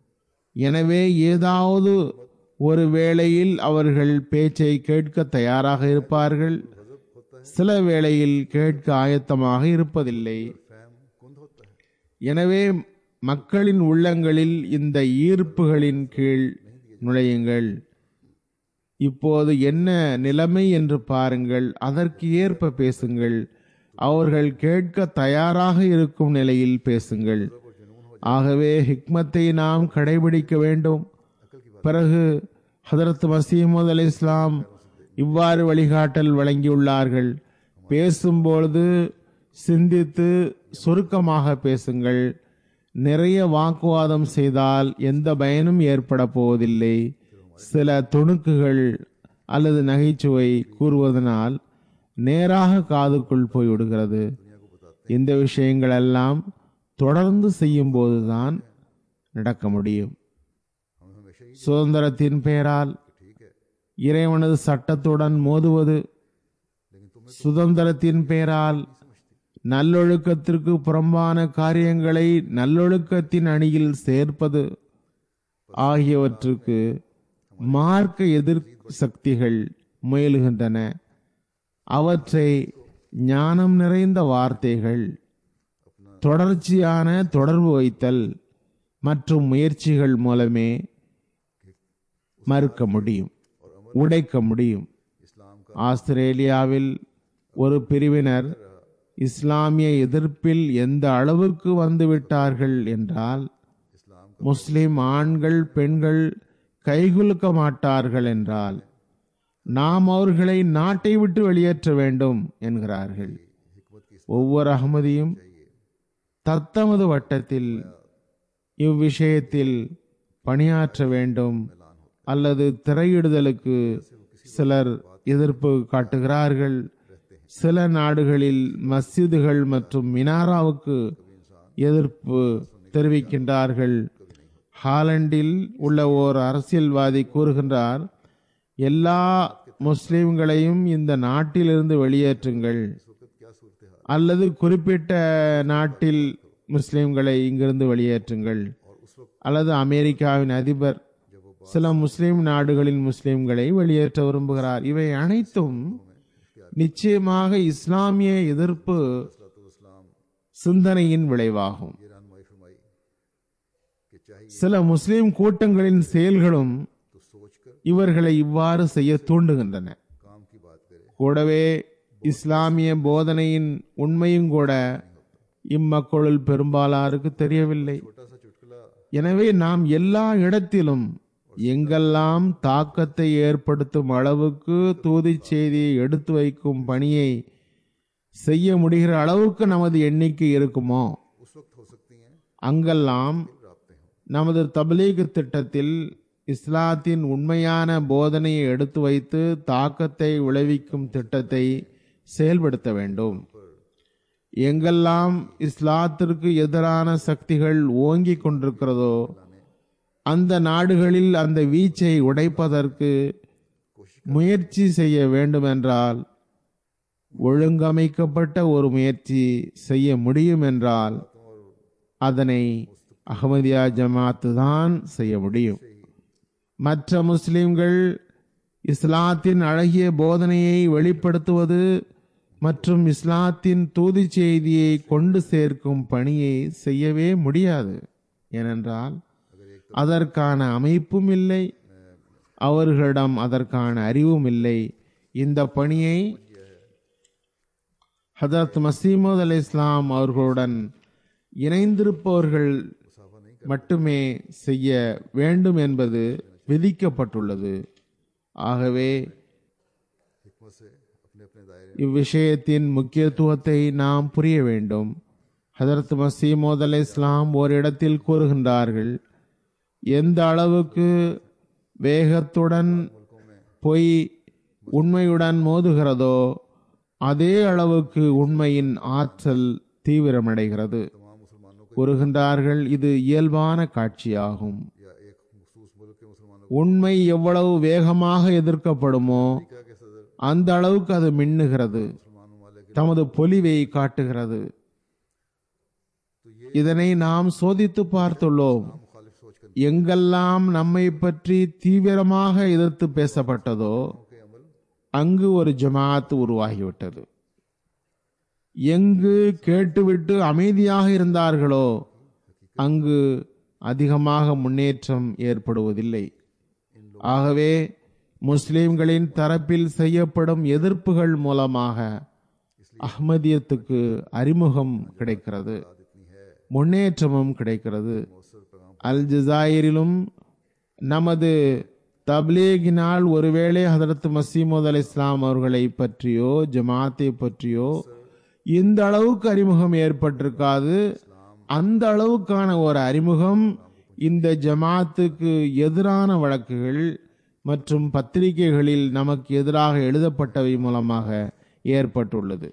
எனவே ஏதாவது ஒரு வேளையில் அவர்கள் பேச்சை கேட்க தயாராக இருப்பார்கள் சில வேளையில் கேட்க ஆயத்தமாக இருப்பதில்லை फैम कुंद होता है எனவே மக்களின் உள்ளங்களில் இந்த ஈர்ப்புகளின் கீழ் நுழையுங்கள் இப்போது என்ன நிலைமை என்று பாருங்கள் அதற்கு ஏற்ப பேசுங்கள் அவர்கள் கேட்க தயாராக இருக்கும் நிலையில் பேசுங்கள் ஆகவே ஹிக்மத்தை நாம் கடைபிடிக்க வேண்டும் பிறகு ஹதரத் மசீமது அலி இஸ்லாம் இவ்வாறு வழிகாட்டல் வழங்கியுள்ளார்கள் பேசும்பொழுது சிந்தித்து சுருக்கமாக பேசுங்கள் நிறைய வாக்குவாதம் செய்தால் எந்த பயனும் ஏற்பட போவதில்லை சில துணுக்குகள் அல்லது நகைச்சுவை கூறுவதனால் நேராக காதுக்குள் போய்விடுகிறது இந்த விஷயங்கள் எல்லாம் தொடர்ந்து செய்யும் போதுதான் நடக்க முடியும் हमें हमेशा ही சுதந்திரத்தின் பெயரால் ठीक है இறைவனது சட்டத்துடன் மோதுவது लेकिन तुम्हें சுதந்திரத்தின் பெயரால் நல்லொழுக்கத்திற்கு புறம்பான காரியங்களை நல்லொழுக்கத்தின் அணியில் சேர்ப்பது ஆகியவற்றுக்கு மார்க்க எதிர் சக்திகள் முயலுகின்றன அவற்றை ஞானம் நிறைந்த வார்த்தைகள் தொடர்ச்சியான தொடர்பு வைத்தல் மற்றும் முயற்சிகள் மூலமே மறுக்க முடியும் உடைக்க முடியும் इस्लाम का ஆஸ்திரேலியாவில் ஒரு பிரிவினர் இஸ்லாமிய எதிர்ப்பில் எந்த அளவுக்கு வந்துவிட்டார்கள் என்றால் इस्लाम முஸ்லிம் ஆண்கள் பெண்கள் கைகுலுக்க மாட்டார்கள் என்றால் நாம் அவர்களை நாட்டை விட்டு வெளியேற்ற வேண்டும் என்கிறார்கள் हिकमत की ஒவ்வொரு அகமதியும் தத்தமது வட்டத்தில் இவ்விஷயத்தில் பணியாற்ற வேண்டும் அல்லது திரையிடுதலுக்கு சிலர் எதிர்ப்பு காட்டுகிறார்கள் சில நாடுகளில் மஸ்ஜிதுகள் மற்றும் மினாராவுக்கு எதிர்ப்பு தெரிவிக்கின்றார்கள் ஹாலண்டில் உள்ள ஓர் அரசியல்வாதி கூறுகின்றார் எல்லா முஸ்லிம்களையும் இந்த நாட்டிலிருந்து வெளியேற்றுங்கள் அல்லது குறிப்பிட்ட நாட்டில் முஸ்லிம்களை இங்கிருந்து வெளியேற்றுங்கள் அல்லது அமெரிக்காவின் அதிபர் சில முஸ்லிம் நாடுகளின் முஸ்லிம்களை வெளியேற்ற விரும்புகிறார் இவை அனைத்தும் நிச்சயமாக இஸ்லாமிய எதிர்ப்பு சிந்தனையின் விளைவாகும் ये रहनुमाई फरमाई कि चाहिए சில முஸ்லிம் கூட்டங்களின் செயல்களும் तो सोच कर இவர்களை இவ்வாறு செய்ய தூண்டுகின்றன काम की बात करे கூடவே இஸ்லாமிய போதனையின் உண்மையும் கூட இம்மக்களுள் பெரும்பாலாருக்கு தெரியவில்லை छोटा सा चुटकुला எனவே நாம் எல்லா இடத்திலும் எங்கெல்லாம் தாக்கத்தை ஏற்படுத்தும் அளவுக்கு தூதிச் செய்தியை எடுத்து வைக்கும் பணியை செய்ய முடிகிற அளவுக்கு நமது எண்ணிக்கை இருக்குமோ उस वक्त हो सकती हैं அங்கெல்லாம் राबते हों நமது தப்லீக் திட்டத்தில் இஸ்லாத்தின் உண்மையான போதனையை எடுத்து வைத்து தாக்கத்தை விளைவிக்கும் திட்டத்தை செயல்படுத்த வேண்டும் எங்கெல்லாம் இஸ்லாத்திற்கு எதிரான சக்திகள் ஓங்கிக் கொண்டிருக்கிறதோ அந்த நாடுகளில் அந்த வீச்சை உடைப்பதற்கு முயற்சி செய்ய வேண்டுமென்றால் ஒழுங்கமைக்கப்பட்ட ஒரு முயற்சி செய்ய முடியும் என்றால் அதனை அகமதியா ஜமாத்து தான் செய்ய முடியும் மற்ற முஸ்லிம்கள் இஸ்லாத்தின் அழகிய போதனையை வெளிப்படுத்துவது மற்றும் இஸ்லாத்தின் தூதி செய்தியை கொண்டு சேர்க்கும் பணியை செய்யவே முடியாது ஏனென்றால் அதற்கான அமைப்பும் இல்லை அவர்களிடம் அதற்கான அறிவும் இல்லை இந்த பணியை ஹதரத் மசீமது அலி இஸ்லாம் அவர்களுடன் இணைந்திருப்பவர்கள் மட்டுமே செய்ய வேண்டும் என்பது விதிக்கப்பட்டுள்ளது ஆகவே हिकमत से अपने अपने दायरे இவ்விஷயத்தின் முக்கியத்துவத்தை நாம் புரிய வேண்டும் ஹதரத் மசீமோத் அலை இஸ்லாம் ஓரிடத்தில் கூறுகின்றார்கள் எந்த அளவுக்கு வேகத்துடன் பொய் உண்மையுடன் மோதுகிறதோ அதே அளவுக்கு உண்மையின் ஆற்றல் தீவிரமடைகிறது तमाम मुसलमानों को கூறுகின்றார்கள் இது இயல்பான காட்சியாகும் या एक मखसूस मुल्क के मुसलमानों உண்மை எவ்வளவு வேகமாக எதிர்க்கப்படுமோ का के सदर அந்த அளவுக்கு அது மின்னுகிறது मुसलमानों वाले के தமது பொலிவை காட்டுகிறது இதனை நாம் சோதித்து பார்த்துள்ளோம் मुखालिफ सोच कर எங்கெல்லாம் நம்மை பற்றி தீவிரமாக எதிர்த்து பேசப்பட்டதோ के अमल அங்கு ஒரு ஜமாத் உருவாகிவிட்டது எங்கு கேட்டுவிட்டு அமைதியாக இருந்தார்களோ அங்கு அதிகமாக முன்னேற்றம் ஏற்படுவதில்லை ஆகவே முஸ்லிம்களின் தரப்பில் செய்யப்படும் எதிர்ப்புகள் மூலமாக அஹ்மதியத்துக்கு அறிமுகம் கிடைக்கிறது इतनी है முன்னேற்றமும் கிடைக்கிறது मौसर पैगाम அல் ஜசாயிரிலும் நமது தப்லீகினால் ஒருவேளை ஹதரத் மசீமது அல் இஸ்லாம் அவர்களை பற்றியோ ஜமாத்தை பற்றியோ இந்த அளவுக்கு அறிமுகம் ஏற்பட்டிருக்காது அந்த அளவுக்கான ஒரு அறிமுகம் இந்த ஜமாத்துக்கு எதிரான வழக்குகள் மற்றும் பத்திரிகைகளில் நமக்கு எதிராக எழுதப்பட்டவை மூலமாக ஏற்பட்டுள்ளது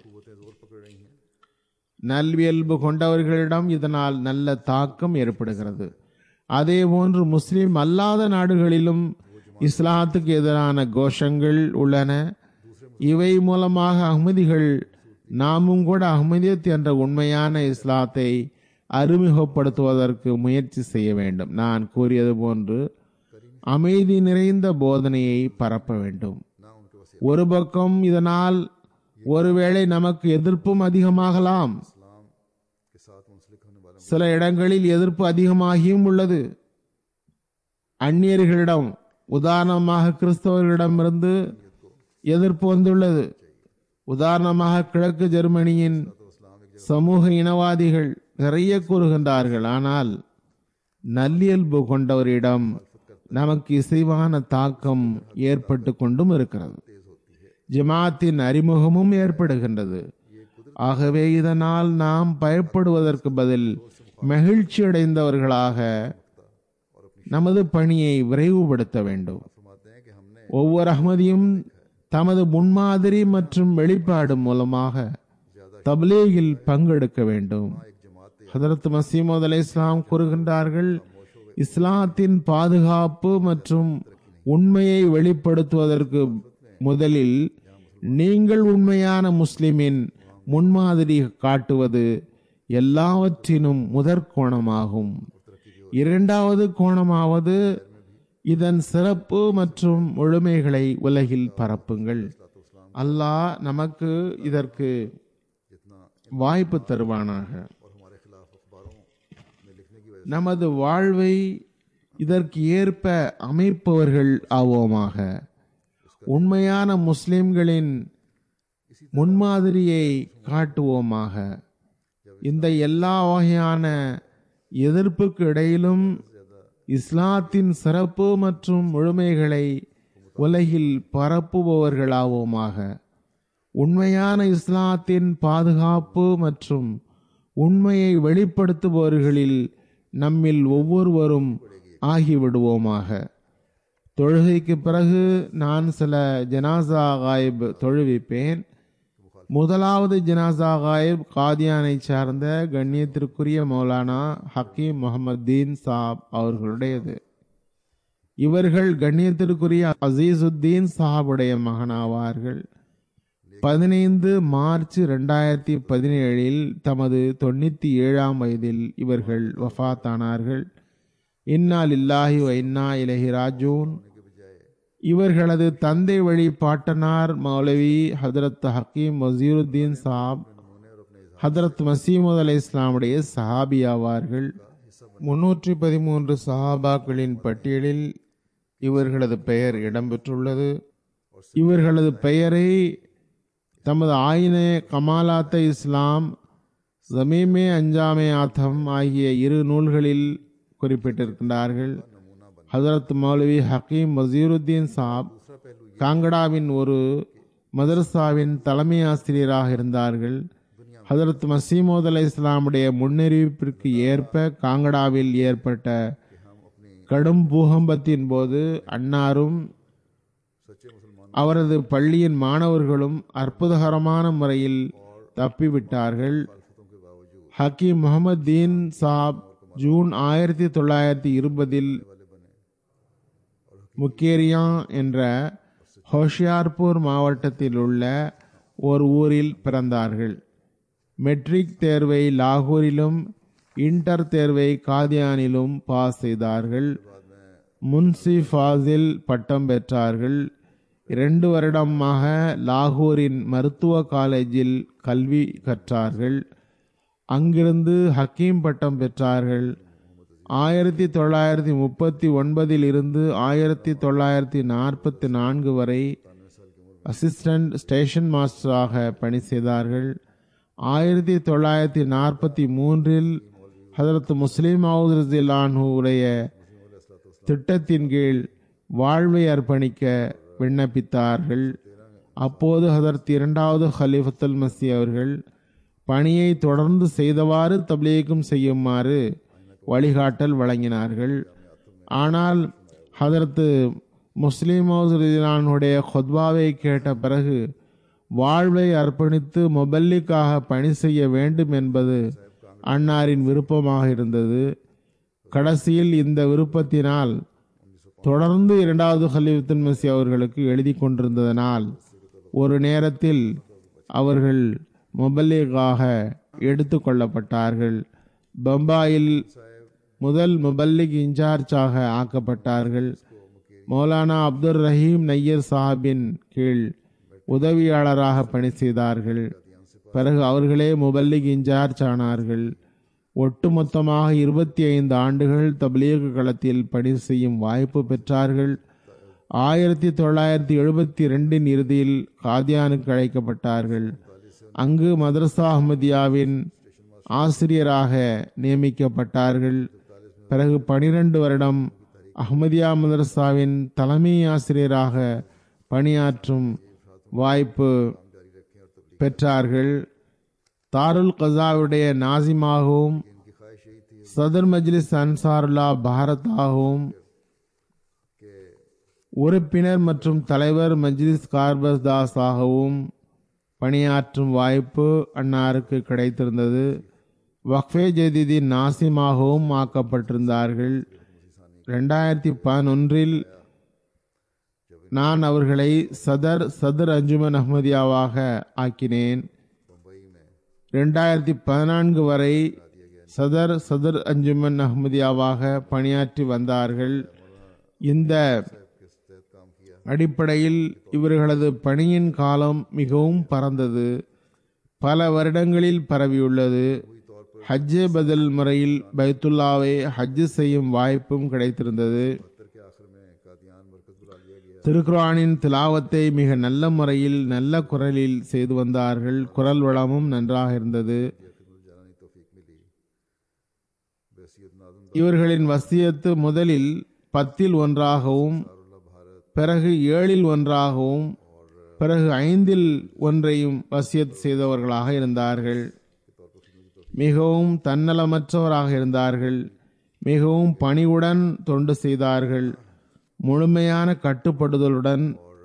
நல்வியல்பு கொண்டவர்களிடம் இதனால் நல்ல தாக்கம் ஏற்படுகிறது அதே போன்று முஸ்லிம் அல்லாத நாடுகளிலும் இஸ்லாத்துக்கு எதிரான கோஷங்கள் உள்ளன இவை மூலமாக அஹ்மதிகள் நாமும் கூட அஹ்மதியத் என்ற உண்மையான இஸ்லாத்தை அறிமுகப்படுத்துவதற்கு முயற்சி செய்ய வேண்டும் நான் கூறியது போன்று அமைதி நிறைந்த போதனையை பரப்ப வேண்டும் ना उनके वसी ஒரு பக்கம் இதனால் ஒருவேளை நமக்கு எதிர்ப்பும் அதிகமாகலாம் इस्लाम के साथ मुंसलिक होने वाले சில இடங்களில் எதிர்ப்பு அதிகமாகியும் உள்ளது அந்நியர்களிடம் உதாரணமாக கிறிஸ்தவர்களிடமிருந்து எதிர்ப்பு வந்துள்ளது உதாரணமாக கிழக்கு ஜெர்மனியின் சமூக இனவாதிகள் நிறைய கூறுகின்றார்கள் ஆனால் நல்லியல்பு கொண்டவரிடம் நமக்கு இசைவான தாக்கம் ஏற்பட்டு கொண்டும் இருக்கிறது ஜமாத்தின் அறிமுகமும் ஏற்படுகின்றது ஆகவே இதனால் நாம் பயப்படுவதற்கு பதில் மகிழ்ச்சி அடைந்தவர்களாக நமது பணியை விரைவுபடுத்த வேண்டும் फरमाते हैं कि हमने ஒவ்வொரு அஹ்மதியும் தமது முன்மாதிரி மற்றும் வெளிப்பாடு மூலமாக தப்லீகில் பங்கெடுக்க வேண்டும் ஹதரத் மசீமது அலை இஸ்லாம் கூறுகின்றார்கள் இஸ்லாத்தின் பாதுகாப்பு மற்றும் உண்மையை வெளிப்படுத்துவதற்கு முதலில் நீங்கள் உண்மையான முஸ்லிமின் முன்மாதிரி காட்டுவது எல்லாவற்றினும் முதற் கோணமாகும் இரண்டாவது கோணமாவது இதன் சிறப்பு மற்றும் முழுமைகளை உலகில் பரப்புங்கள் அல்லாஹ் நமக்கு இதற்கு வாய்ப்பு தருவானாக நமது வாழ்வை இதற்கு ஏற்ப அமைப்பவர்கள் ஆவோமாக உண்மையான முஸ்லிம்களின் முன்மாதிரியை காட்டுவோமாக இந்த எல்லா வகையான எதிர்ப்புக்கு இடையிலும் இஸ்லாத்தின் சிறப்பு மற்றும் முழுமைகளை உலகில் பரப்புபவர்களாவோமாக உண்மையான இஸ்லாத்தின் பாதுகாப்பு மற்றும் உண்மையை வெளிப்படுத்துபவர்களில் நம்மில் ஒவ்வொருவரும் ஆகிவிடுவோமாக தொழுகைக்கு பிறகு நான் சில ஜனாசா காயிப் தொழுவிப்பேன் முதலாவது ஜனாசா காயிப் காதியானை சார்ந்த கண்ணியத்திற்குரிய மௌலானா ஹக்கீம் முகமது தீன் சாப் அவர்களுடையது இவர்கள் கண்ணியத்திற்குரிய அசீசுத்தீன் சாஹாபுடைய மகனாவார்கள் பதினைந்து மார்ச் இரண்டாயிரத்தி பதினேழில் தமது தொண்ணூத்தி ஏழாம் வயதில் இவர்கள் வஃத்தானார்கள் இன்னா லில்லாஹி வ இன்னா இலஹி ராஜூன் இவர்களது தந்தை வழி பாட்டனார் மௌலவி ஹதரத் ஹக்கீம் வசீருத்தீன் சாப் ஹதரத் மசீமுத் அலை இஸ்லாமுடைய சஹாபி ஆவார்கள் முன்னூற்றி பதிமூன்று சஹாபாக்களின் பட்டியலில் இவர்களது பெயர் இடம்பெற்றுள்ளது இவர்களது பெயரை தமது ஆயினே கமாலாத்த இஸ்லாம் ஜமீமே அஞ்சாமே ஆத்தம் ஆகிய இரு நூல்களில் குறிப்பிட்டிருக்கின்றார்கள் ஹசரத் மௌலவி ஹக்கீம் வசீருத்தீன் சாப் காங்கடாவின் ஒரு மதரசாவின் தலைமை ஆசிரியராக இருந்தார்கள் ஹசரத் மசீமோத் அலை இஸ்லாமுடைய முன்னறிவிப்பிற்கு ஏற்ப காங்கடாவில் ஏற்பட்ட கடும் பூகம்பத்தின் போது அன்னாரும் அவரது பள்ளியின் மாணவர்களும் அற்புதகரமான முறையில் தப்பிவிட்டார்கள் ஹக்கீம் முகமது தீன் சாப் ஜூன் ஆயிரத்தி தொள்ளாயிரத்தி இருபதில் முக்கேரியா என்ற ஹோஷியார்பூர் மாவட்டத்தில் உள்ள ஒரு ஊரில் பிறந்தார்கள் மெட்ரிக் தேர்வை லாகூரிலும் இன்டர் தேர்வை காதியானிலும் பாஸ் செய்தார்கள் முன்சி ஃபாசில் பட்டம் பெற்றார்கள் இரண்டு வருடமாக லாகூரின் மருத்துவ காலேஜில் கல்வி கற்றார்கள் அங்கிருந்து ஹக்கீம் பட்டம் பெற்றார்கள் ஆயிரத்தி தொள்ளாயிரத்தி முப்பத்தி ஒன்பதில் இருந்து ஆயிரத்தி தொள்ளாயிரத்தி நாற்பத்தி நான்கு வரை அசிஸ்டன்ட் ஸ்டேஷன் மாஸ்டராக பணி செய்தார்கள் ஆயிரத்தி தொள்ளாயிரத்தி நாற்பத்தி மூன்றில் ஹதரத் முஸ்லிம் உடைய திட்டத்தின் கீழ் வாழ்வை அர்ப்பணிக்க விண்ணப்பித்தார்கள் அப்போது ஹதரத் இரண்டாவது ஹலிஃபத்துல் மசி அவர்கள் பணியை தொடர்ந்து செய்தவாறு தப்லீகும் செய்யுமாறு வழிகாட்டல் வழங்கினார்கள் ஆனால் ஹதரத்து முஸ்லிமோடைய ஹொத்பாவை கேட்ட பிறகு வாழ்வை அர்ப்பணித்து மொபல்லிக்காக பணி செய்ய வேண்டும் என்பது அன்னாரின் விருப்பமாக இருந்தது கடைசியில் இந்த விருப்பத்தினால் தொடர்ந்து இரண்டாவது ஹலிஃபத்துல் மசி அவர்களுக்கு எழுதி கொண்டிருந்ததனால் ஒரு நேரத்தில் அவர்கள் மொபல்லிகாக எடுத்து கொள்ளப்பட்டார்கள் பம்பாயில் முதல் முபல்லிக் இன்சார்ஜாக ஆக்கப்பட்டார்கள் மௌலானா அப்துல் ரஹீம் நையர் சாஹிபின் கீழ் உதவியாளராக பணி செய்தார்கள் பிறகு அவர்களே முபல்லிக் இன்சார்ஜ் ஆனார்கள் ஒட்டுமொத்தமாக இருபத்தி ஐந்து ஆண்டுகள் தப்லீக் களத்தில் பணி செய்யும் வாய்ப்பு பெற்றார்கள் ஆயிரத்தி தொள்ளாயிரத்தி எழுபத்தி ரெண்டின் இறுதியில் காதியானுக்கு அழைக்கப்பட்டார்கள் அங்கு மதரசா அஹமதியாவின் ஆசிரியராக நியமிக்கப்பட்டார்கள் பிறகு பனிரெண்டு வருடம் அஹ்மதியா மதரசாவின் தலைமை ஆசிரியராக பணியாற்றும் வாய்ப்பு பெற்றார்கள் தாருல் கசாவுடைய நாசிமாகவும் சதர் மஜ்லிஸ் அன்சாருல்லா பாரத்தாகவும் உறுப்பினர் மற்றும் தலைவர் மஜ்லிஸ் கார்பஸ் தாஸ் ஆகவும் பணியாற்றும் வாய்ப்பு அன்னாருக்கு கிடைத்திருந்தது வக்ஃபே ஜதீதின் நாசிமாகவும் ஆக்கப்பட்டிருந்தார்கள் ரெண்டாயிரத்தி பதினொன்றில் நான் அவர்களை சதர் சதர் அஞ்சுமன் அஹ்மதியாவாக ஆக்கினேன் ரெண்டாயிரத்தி பதினான்கு வரை சதர் சதர் அஞ்சுமன் அஹ்மதியாவாக பணியாற்றி வந்தார்கள் இந்த அடிப்படையில் இவர்களது பணியின் காலம் மிகவும் பறந்தது பல வருடங்களில் பரவியுள்ளது ஹஜ்ஜே பதில் முறையில் பைத்துல்லாவை ஹஜ்ஜு செய்யும் வாய்ப்பும் கிடைத்திருந்தது திருக்குரானின் திலாவத்தை மிக நல்ல முறையில் நல்ல குரலில் செய்து வந்தார்கள் குரல் வளமும் நன்றாக இருந்தது இவர்களின் வசியத்து முதலில் பத்தில் ஒன்றாகவும் பிறகு ஏழில் ஒன்றாகவும் பிறகு ஐந்தில் ஒன்றையும் வசியத் செய்தவர்களாக இருந்தார்கள் மிகவும் தன்னலமற்றவராக இருந்தார்கள் மிகவும் பணிவுடன் தொண்டு செய்தார்கள் முழுமையான கட்டுப்படுதலுடன்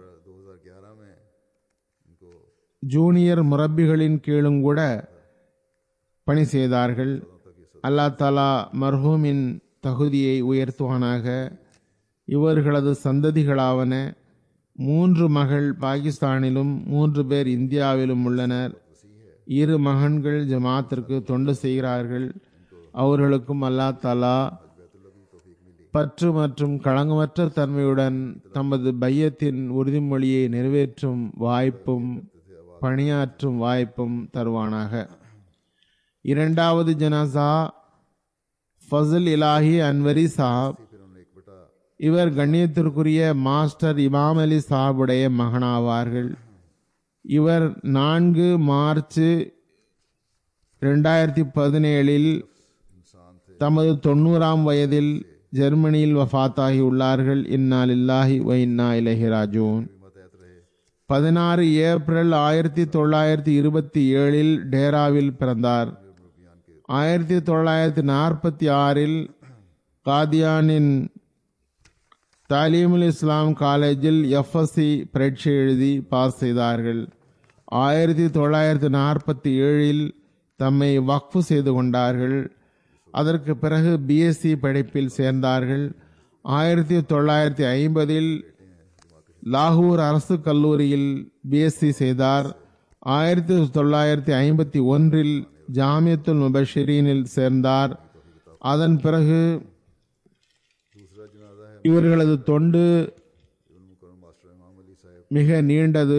ஜூனியர் முரப்பிகளின் கீழும் கூட பணி செய்தார்கள் அல்லா தலா மர்ஹூமின் தகுதியை உயர்த்துவானாக இவர்களது சந்ததிகளாவன மூன்று மகள் பாகிஸ்தானிலும் மூன்று பேர் இந்தியாவிலும் உள்ளனர் இரு மகன்கள் ஜமாத்திற்கு தொண்டு செய்கிறார்கள் அவர்களுக்கும் அல்லா தலா பற்று மற்றும் களங்கமற்ற தன்மையுடன் தமது பையத்தின் உறுதிமொழியை நிறைவேற்றும் வாய்ப்பும் பணியாற்றும் வாய்ப்பும் தருவானாக இரண்டாவது ஜனாசா ஃபசல் இலாஹி அன்வரி சாப் இவர் கண்ணியத்திற்குரிய மாஸ்டர் இமாம் அலி சாஹுடைய மகனாவார்கள் இவர் நான்கு மார்ச் ரெண்டாயிரத்தி பதினேழில் தமது தொண்ணூறாம் வயதில் ஜெர்மனியில் வஃத்தாகி உள்ளார்கள் இன்னா லில்லாஹி வ இன்னா இலஹி ராஜூன் பதினாறு ஏப்ரல் ஆயிரத்தி தொள்ளாயிரத்தி இருபத்தி ஏழில் டேராவில் பிறந்தார் ஆயிரத்தி தொள்ளாயிரத்தி நாற்பத்தி ஆறில் காதியானின் தாலீமுல் இஸ்லாம் காலேஜில் எஃப்எஸ்சி பரீட்சை எழுதி பாஸ் செய்தார்கள் ஆயிரத்தி தொள்ளாயிரத்தி நாற்பத்தி ஏழில் தம்மை வக்ஃபு செய்து கொண்டார்கள் அதற்கு பிறகு பிஎஸ்சி படிப்பில் சேர்ந்தார்கள் ஆயிரத்தி தொள்ளாயிரத்தி ஐம்பதில் லாகூர் அரசு கல்லூரியில் பிஎஸ்சி செய்தார் ஆயிரத்தி தொள்ளாயிரத்தி ஐம்பத்தி ஒன்றில் ஜாமியத்துல் முபஷிரீனில் சேர்ந்தார் அதன் பிறகு இவர்களது தொண்டு மிக நீண்டது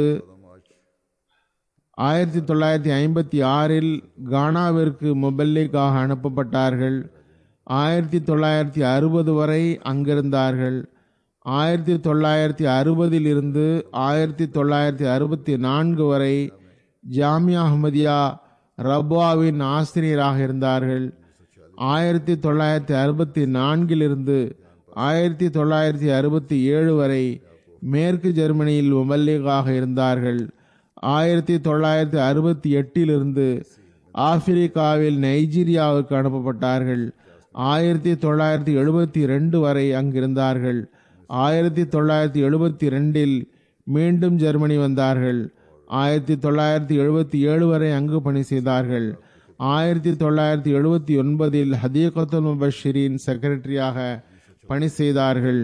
ஆயிரத்தி தொள்ளாயிரத்தி ஐம்பத்தி ஆறில் கானாவிற்கு மொபல்லிக்காக அனுப்பப்பட்டார்கள் ஆயிரத்தி தொள்ளாயிரத்தி அறுபது வரை அங்கிருந்தார்கள் ஆயிரத்தி தொள்ளாயிரத்தி அறுபதில் இருந்து ஆயிரத்தி தொள்ளாயிரத்தி அறுபத்தி நான்கு வரை ஜாமியா அஹ்மதியா ரப்வாவின் ஆசிரியராக இருந்தார்கள் ஆயிரத்தி தொள்ளாயிரத்தி அறுபத்தி நான்கிலிருந்து ஆயிரத்தி தொள்ளாயிரத்தி அறுபத்தி ஏழு வரை மேற்கு ஜெர்மனியில் முமல்லிகாக இருந்தார்கள் ஆயிரத்தி தொள்ளாயிரத்தி அறுபத்தி எட்டிலிருந்து ஆப்பிரிக்காவில் நைஜீரியாவுக்கு அனுப்பப்பட்டார்கள் ஆயிரத்தி தொள்ளாயிரத்தி எழுபத்தி ரெண்டு வரை அங்கிருந்தார்கள் ஆயிரத்தி தொள்ளாயிரத்தி எழுபத்தி ரெண்டில் மீண்டும் ஜெர்மனி வந்தார்கள் ஆயிரத்தி தொள்ளாயிரத்தி எழுபத்தி ஏழு வரை அங்கு பணி செய்தார்கள் ஆயிரத்தி தொள்ளாயிரத்தி எழுபத்தி ஒன்பதில் ஹதீகத்துல் முபஷிரின் செக்ரட்டரியாக பணி செய்தார்கள்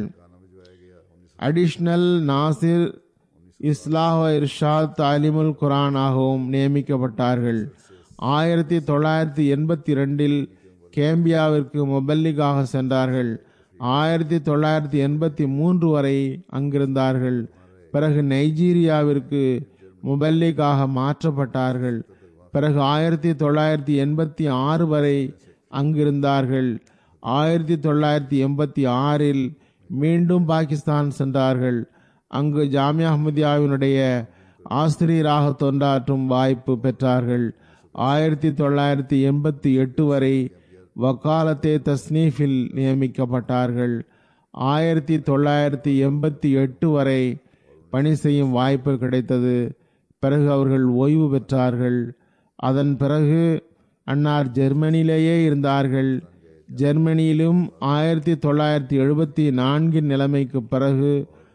அடிஷனல் நாசிர் இஸ்லாஹ் இர்ஷாத் தாலிமுல் குரான் ஆகவும் நியமிக்கப்பட்டார்கள் ஆயிரத்தி தொள்ளாயிரத்தி எண்பத்தி ரெண்டில் கேம்பியாவிற்கு மொபல்லிகாக சென்றார்கள் ஆயிரத்தி தொள்ளாயிரத்தி எண்பத்தி மூன்று வரை அங்கிருந்தார்கள் பிறகு நைஜீரியாவிற்கு முபல்லிகாக மாற்றப்பட்டார்கள் பிறகு ஆயிரத்தி தொள்ளாயிரத்தி எண்பத்தி ஆறு வரை அங்கிருந்தார்கள் ஆயிரத்தி தொள்ளாயிரத்தி எண்பத்தி ஆறில் மீண்டும் பாகிஸ்தான் சென்றார்கள் அங்கு ஜாமியா அஹ்மதியாவினுடைய ஆசிரியராக தொண்டாற்றும் வாய்ப்பு பெற்றார்கள் ஆயிரத்தி தொள்ளாயிரத்தி எண்பத்தி எட்டு வரை வக்காலத்தே தஸ்னீஃபில் நியமிக்கப்பட்டார்கள் ஆயிரத்தி தொள்ளாயிரத்தி எண்பத்தி எட்டு வரை பணி செய்யும் வாய்ப்பு கிடைத்தது பிறகு அவர்கள் ஓய்வு பெற்றார்கள் அதன் பிறகு அன்னார் ஜெர்மனியிலேயே இருந்தார்கள் ஜெர்மனியிலும் ஆயிரத்தி தொள்ளாயிரத்தி எழுபத்தி நான்கின் நிலைமைக்கு பிறகு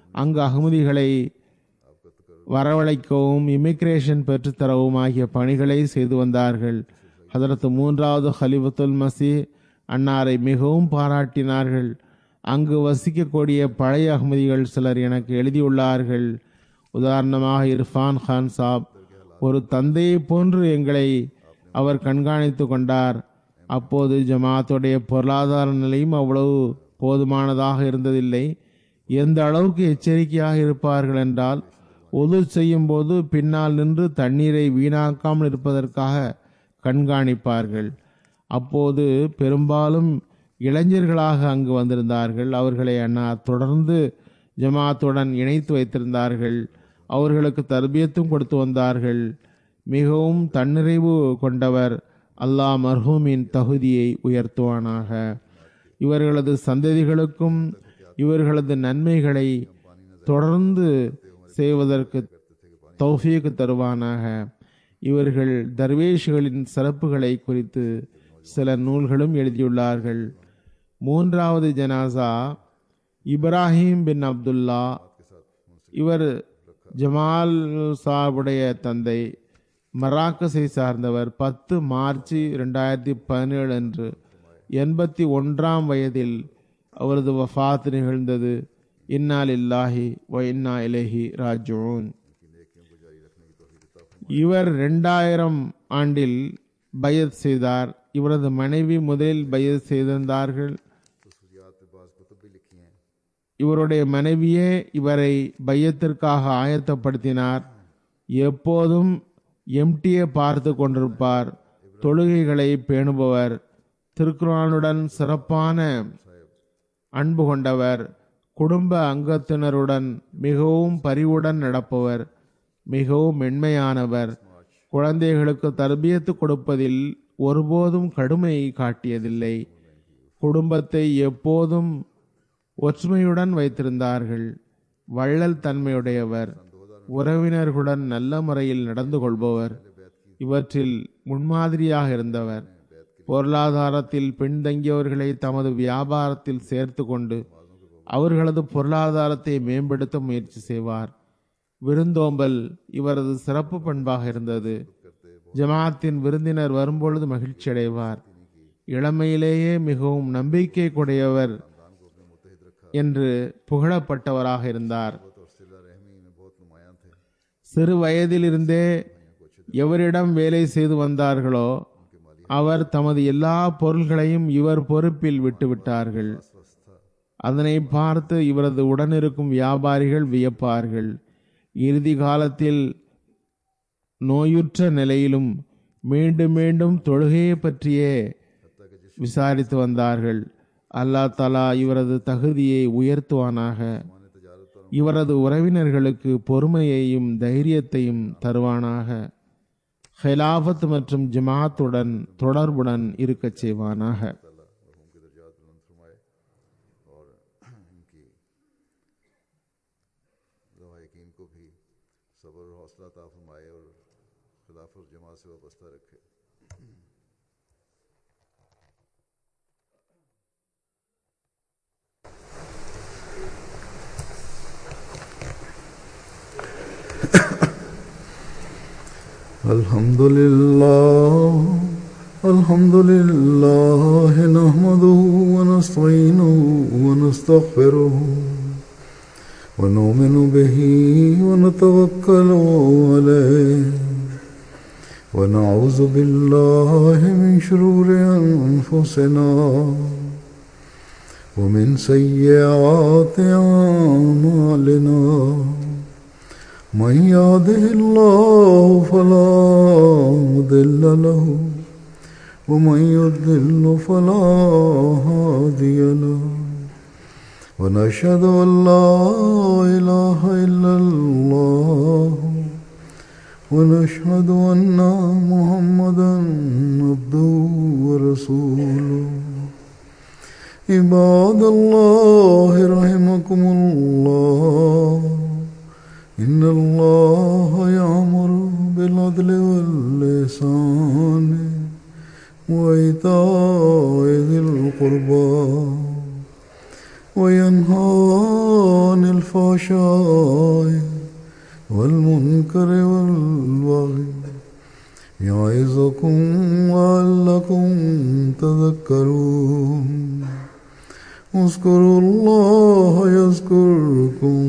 அங்கு அகமதிகளை வரவழைக்கவும் இமிகிரேஷன் பெற்றுத்தரவும் ஆகிய பணிகளை செய்து வந்தார்கள் ஹதரத் மூன்றாவது ஹலிஃபத்துல் மசி அன்னாரை மிகவும் பாராட்டினார்கள் அங்கு வசிக்கக்கூடிய பழைய அகமதிகள் சிலர் எனக்கு எழுதியுள்ளார்கள் உதாரணமாக இர்ஃபான் கான் சாப் ஒரு தந்தையை போன்று எங்களை அவர் கண்காணித்து கொண்டார் அப்போது ஜமாத்துடைய பொருளாதார நிலையும் அவ்வளவு போதுமானதாக இருந்ததில்லை எந்த அளவுக்கு எச்சரிக்கையாக இருப்பார்கள் என்றால் ஒது செய்யும் போது பின்னால் நின்று தண்ணீரை வீணாக்காமல் இருப்பதற்காக கண்காணிப்பார்கள் அப்போது பெரும்பாலும் இளைஞர்களாக அங்கு வந்திருந்தார்கள் அவர்களை அண்ணா தொடர்ந்து ஜமாத்துடன் இணைத்து வைத்திருந்தார்கள் அவர்களுக்கு தர்பியத்தும் கொடுத்து வந்தார்கள் மிகவும் தன்னிறைவு கொண்டவர் அல்லாஹ் மர்ஹூமின் தகுதியை உயர்த்துவானாக இவர்களது சந்ததிகளுக்கும் இவர்களது நன்மைகளை தொடர்ந்து செய்வதற்கு தௌஃபீக்கு தருவானாக இவர்கள் தர்வேஷ்களின் சிறப்புகளை குறித்து சில நூல்களும் எழுதியுள்ளார்கள் மூன்றாவது ஜனாசா இப்ராஹிம் பின் அப்துல்லா இவர் ஜமால் சாபுடைய தந்தை மராக்கஸை சார்ந்தவர் பத்து மார்ச் ரெண்டாயிரத்தி பதினேழு அன்று எண்பத்தி ஒன்றாம் வயதில் அவரது வஃத் நிகழ்ந்தது இன்னால் இல்லாஹி வ இன்னா இலஹி ராஜூன் இவர் ரெண்டாயிரம் ஆண்டில் பயத் செய்தார் இவரது மனைவி முதலில் பயத் செய்திருந்தார்கள் இவருடைய மனைவியே இவரை பையத்திற்காக ஆயத்தப்படுத்தினார் எப்போதும் எம்டியை பார்த்து கொண்டிருப்பார் தொழுகைகளை பேணுபவர் திருக்குறானுடன் சிறப்பான அன்பு கொண்டவர் குடும்ப அங்கத்தினருடன் மிகவும் பரிவுடன் நடப்பவர் மிகவும் மென்மையானவர் குழந்தைகளுக்கு தர்பியத்து கொடுப்பதில் ஒருபோதும் கடுமை காட்டியதில்லை குடும்பத்தை எப்போதும் ஒற்றுமையுடன் வைத்திருந்தார்கள் வள்ளல் தன்மையுடையவர் உறவினர்களுடன் நல்ல முறையில் நடந்து கொள்பவர் இவற்றில் முன்மாதிரியாக இருந்தவர் பொருளாதாரத்தில் பின்தங்கியவர்களை தமது வியாபாரத்தில் சேர்த்து கொண்டு அவர்களது பொருளாதாரத்தை மேம்படுத்த முயற்சி செய்வார் விருந்தோம்பல் இவரது சிறப்பு பண்பாக இருந்தது ஜமாத்தின் விருந்தினர் வரும்பொழுது மகிழ்ச்சி அடைவார் இளமையிலேயே மிகவும் நம்பிக்கை கொடையவர் என்று புகழப்பட்டவராக இருந்தார் சிறு வயதிலிருந்தே எவரிடம் வேலை செய்து வந்தார்களோ அவர் தமது எல்லா பொருள்களையும் இவர் பொறுப்பில் விட்டுவிட்டார்கள் அதனை பார்த்து இவரது உடனிருக்கும் வியாபாரிகள் வியப்பார்கள் இறுதி காலத்தில் நோயுற்ற நிலையிலும் மீண்டும் மீண்டும் தொழுகையை பற்றியே விசாரித்து வந்தார்கள் அல்லாஹ் தலா இவரது தகுதியை உயர்த்துவானாக இவரது உறவினர்களுக்கு பொறுமையையும் தைரியத்தையும் தருவானாக ஹிலாஃபத் மற்றும் ஜமாத்துடன் தொடர்புடன் இருக்கச் செய்வானாக यकीन को भी सब्र और हौसला ता फरमाए और खिलाफ और जमात से वाबस्ता रखे الحمد لله الحمد لله نحمده ونستعينه ونستغفره ونؤمن به ونتوكل عليه ونعوذ بالله من شرور أنفسنا ومن سيئات أعمالنا من يهده الله فلا مضل له ومن يضلل فلا هادي له ونشهد أن لا إله إلا الله ونشهد أن محمدا عبده ورسوله عباد الله رحمكم الله إن الله يأمر بالعدل واللسان وإيتاء ذي القربى وينهى عن الفحشاء والمنكر والبغي يعظكم لعلكم تذكرون اذكروا الله يذكركم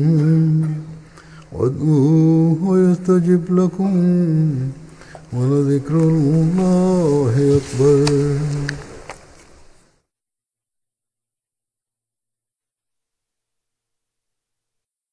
وادعوه يستجب لكم ولذكر الله أكبر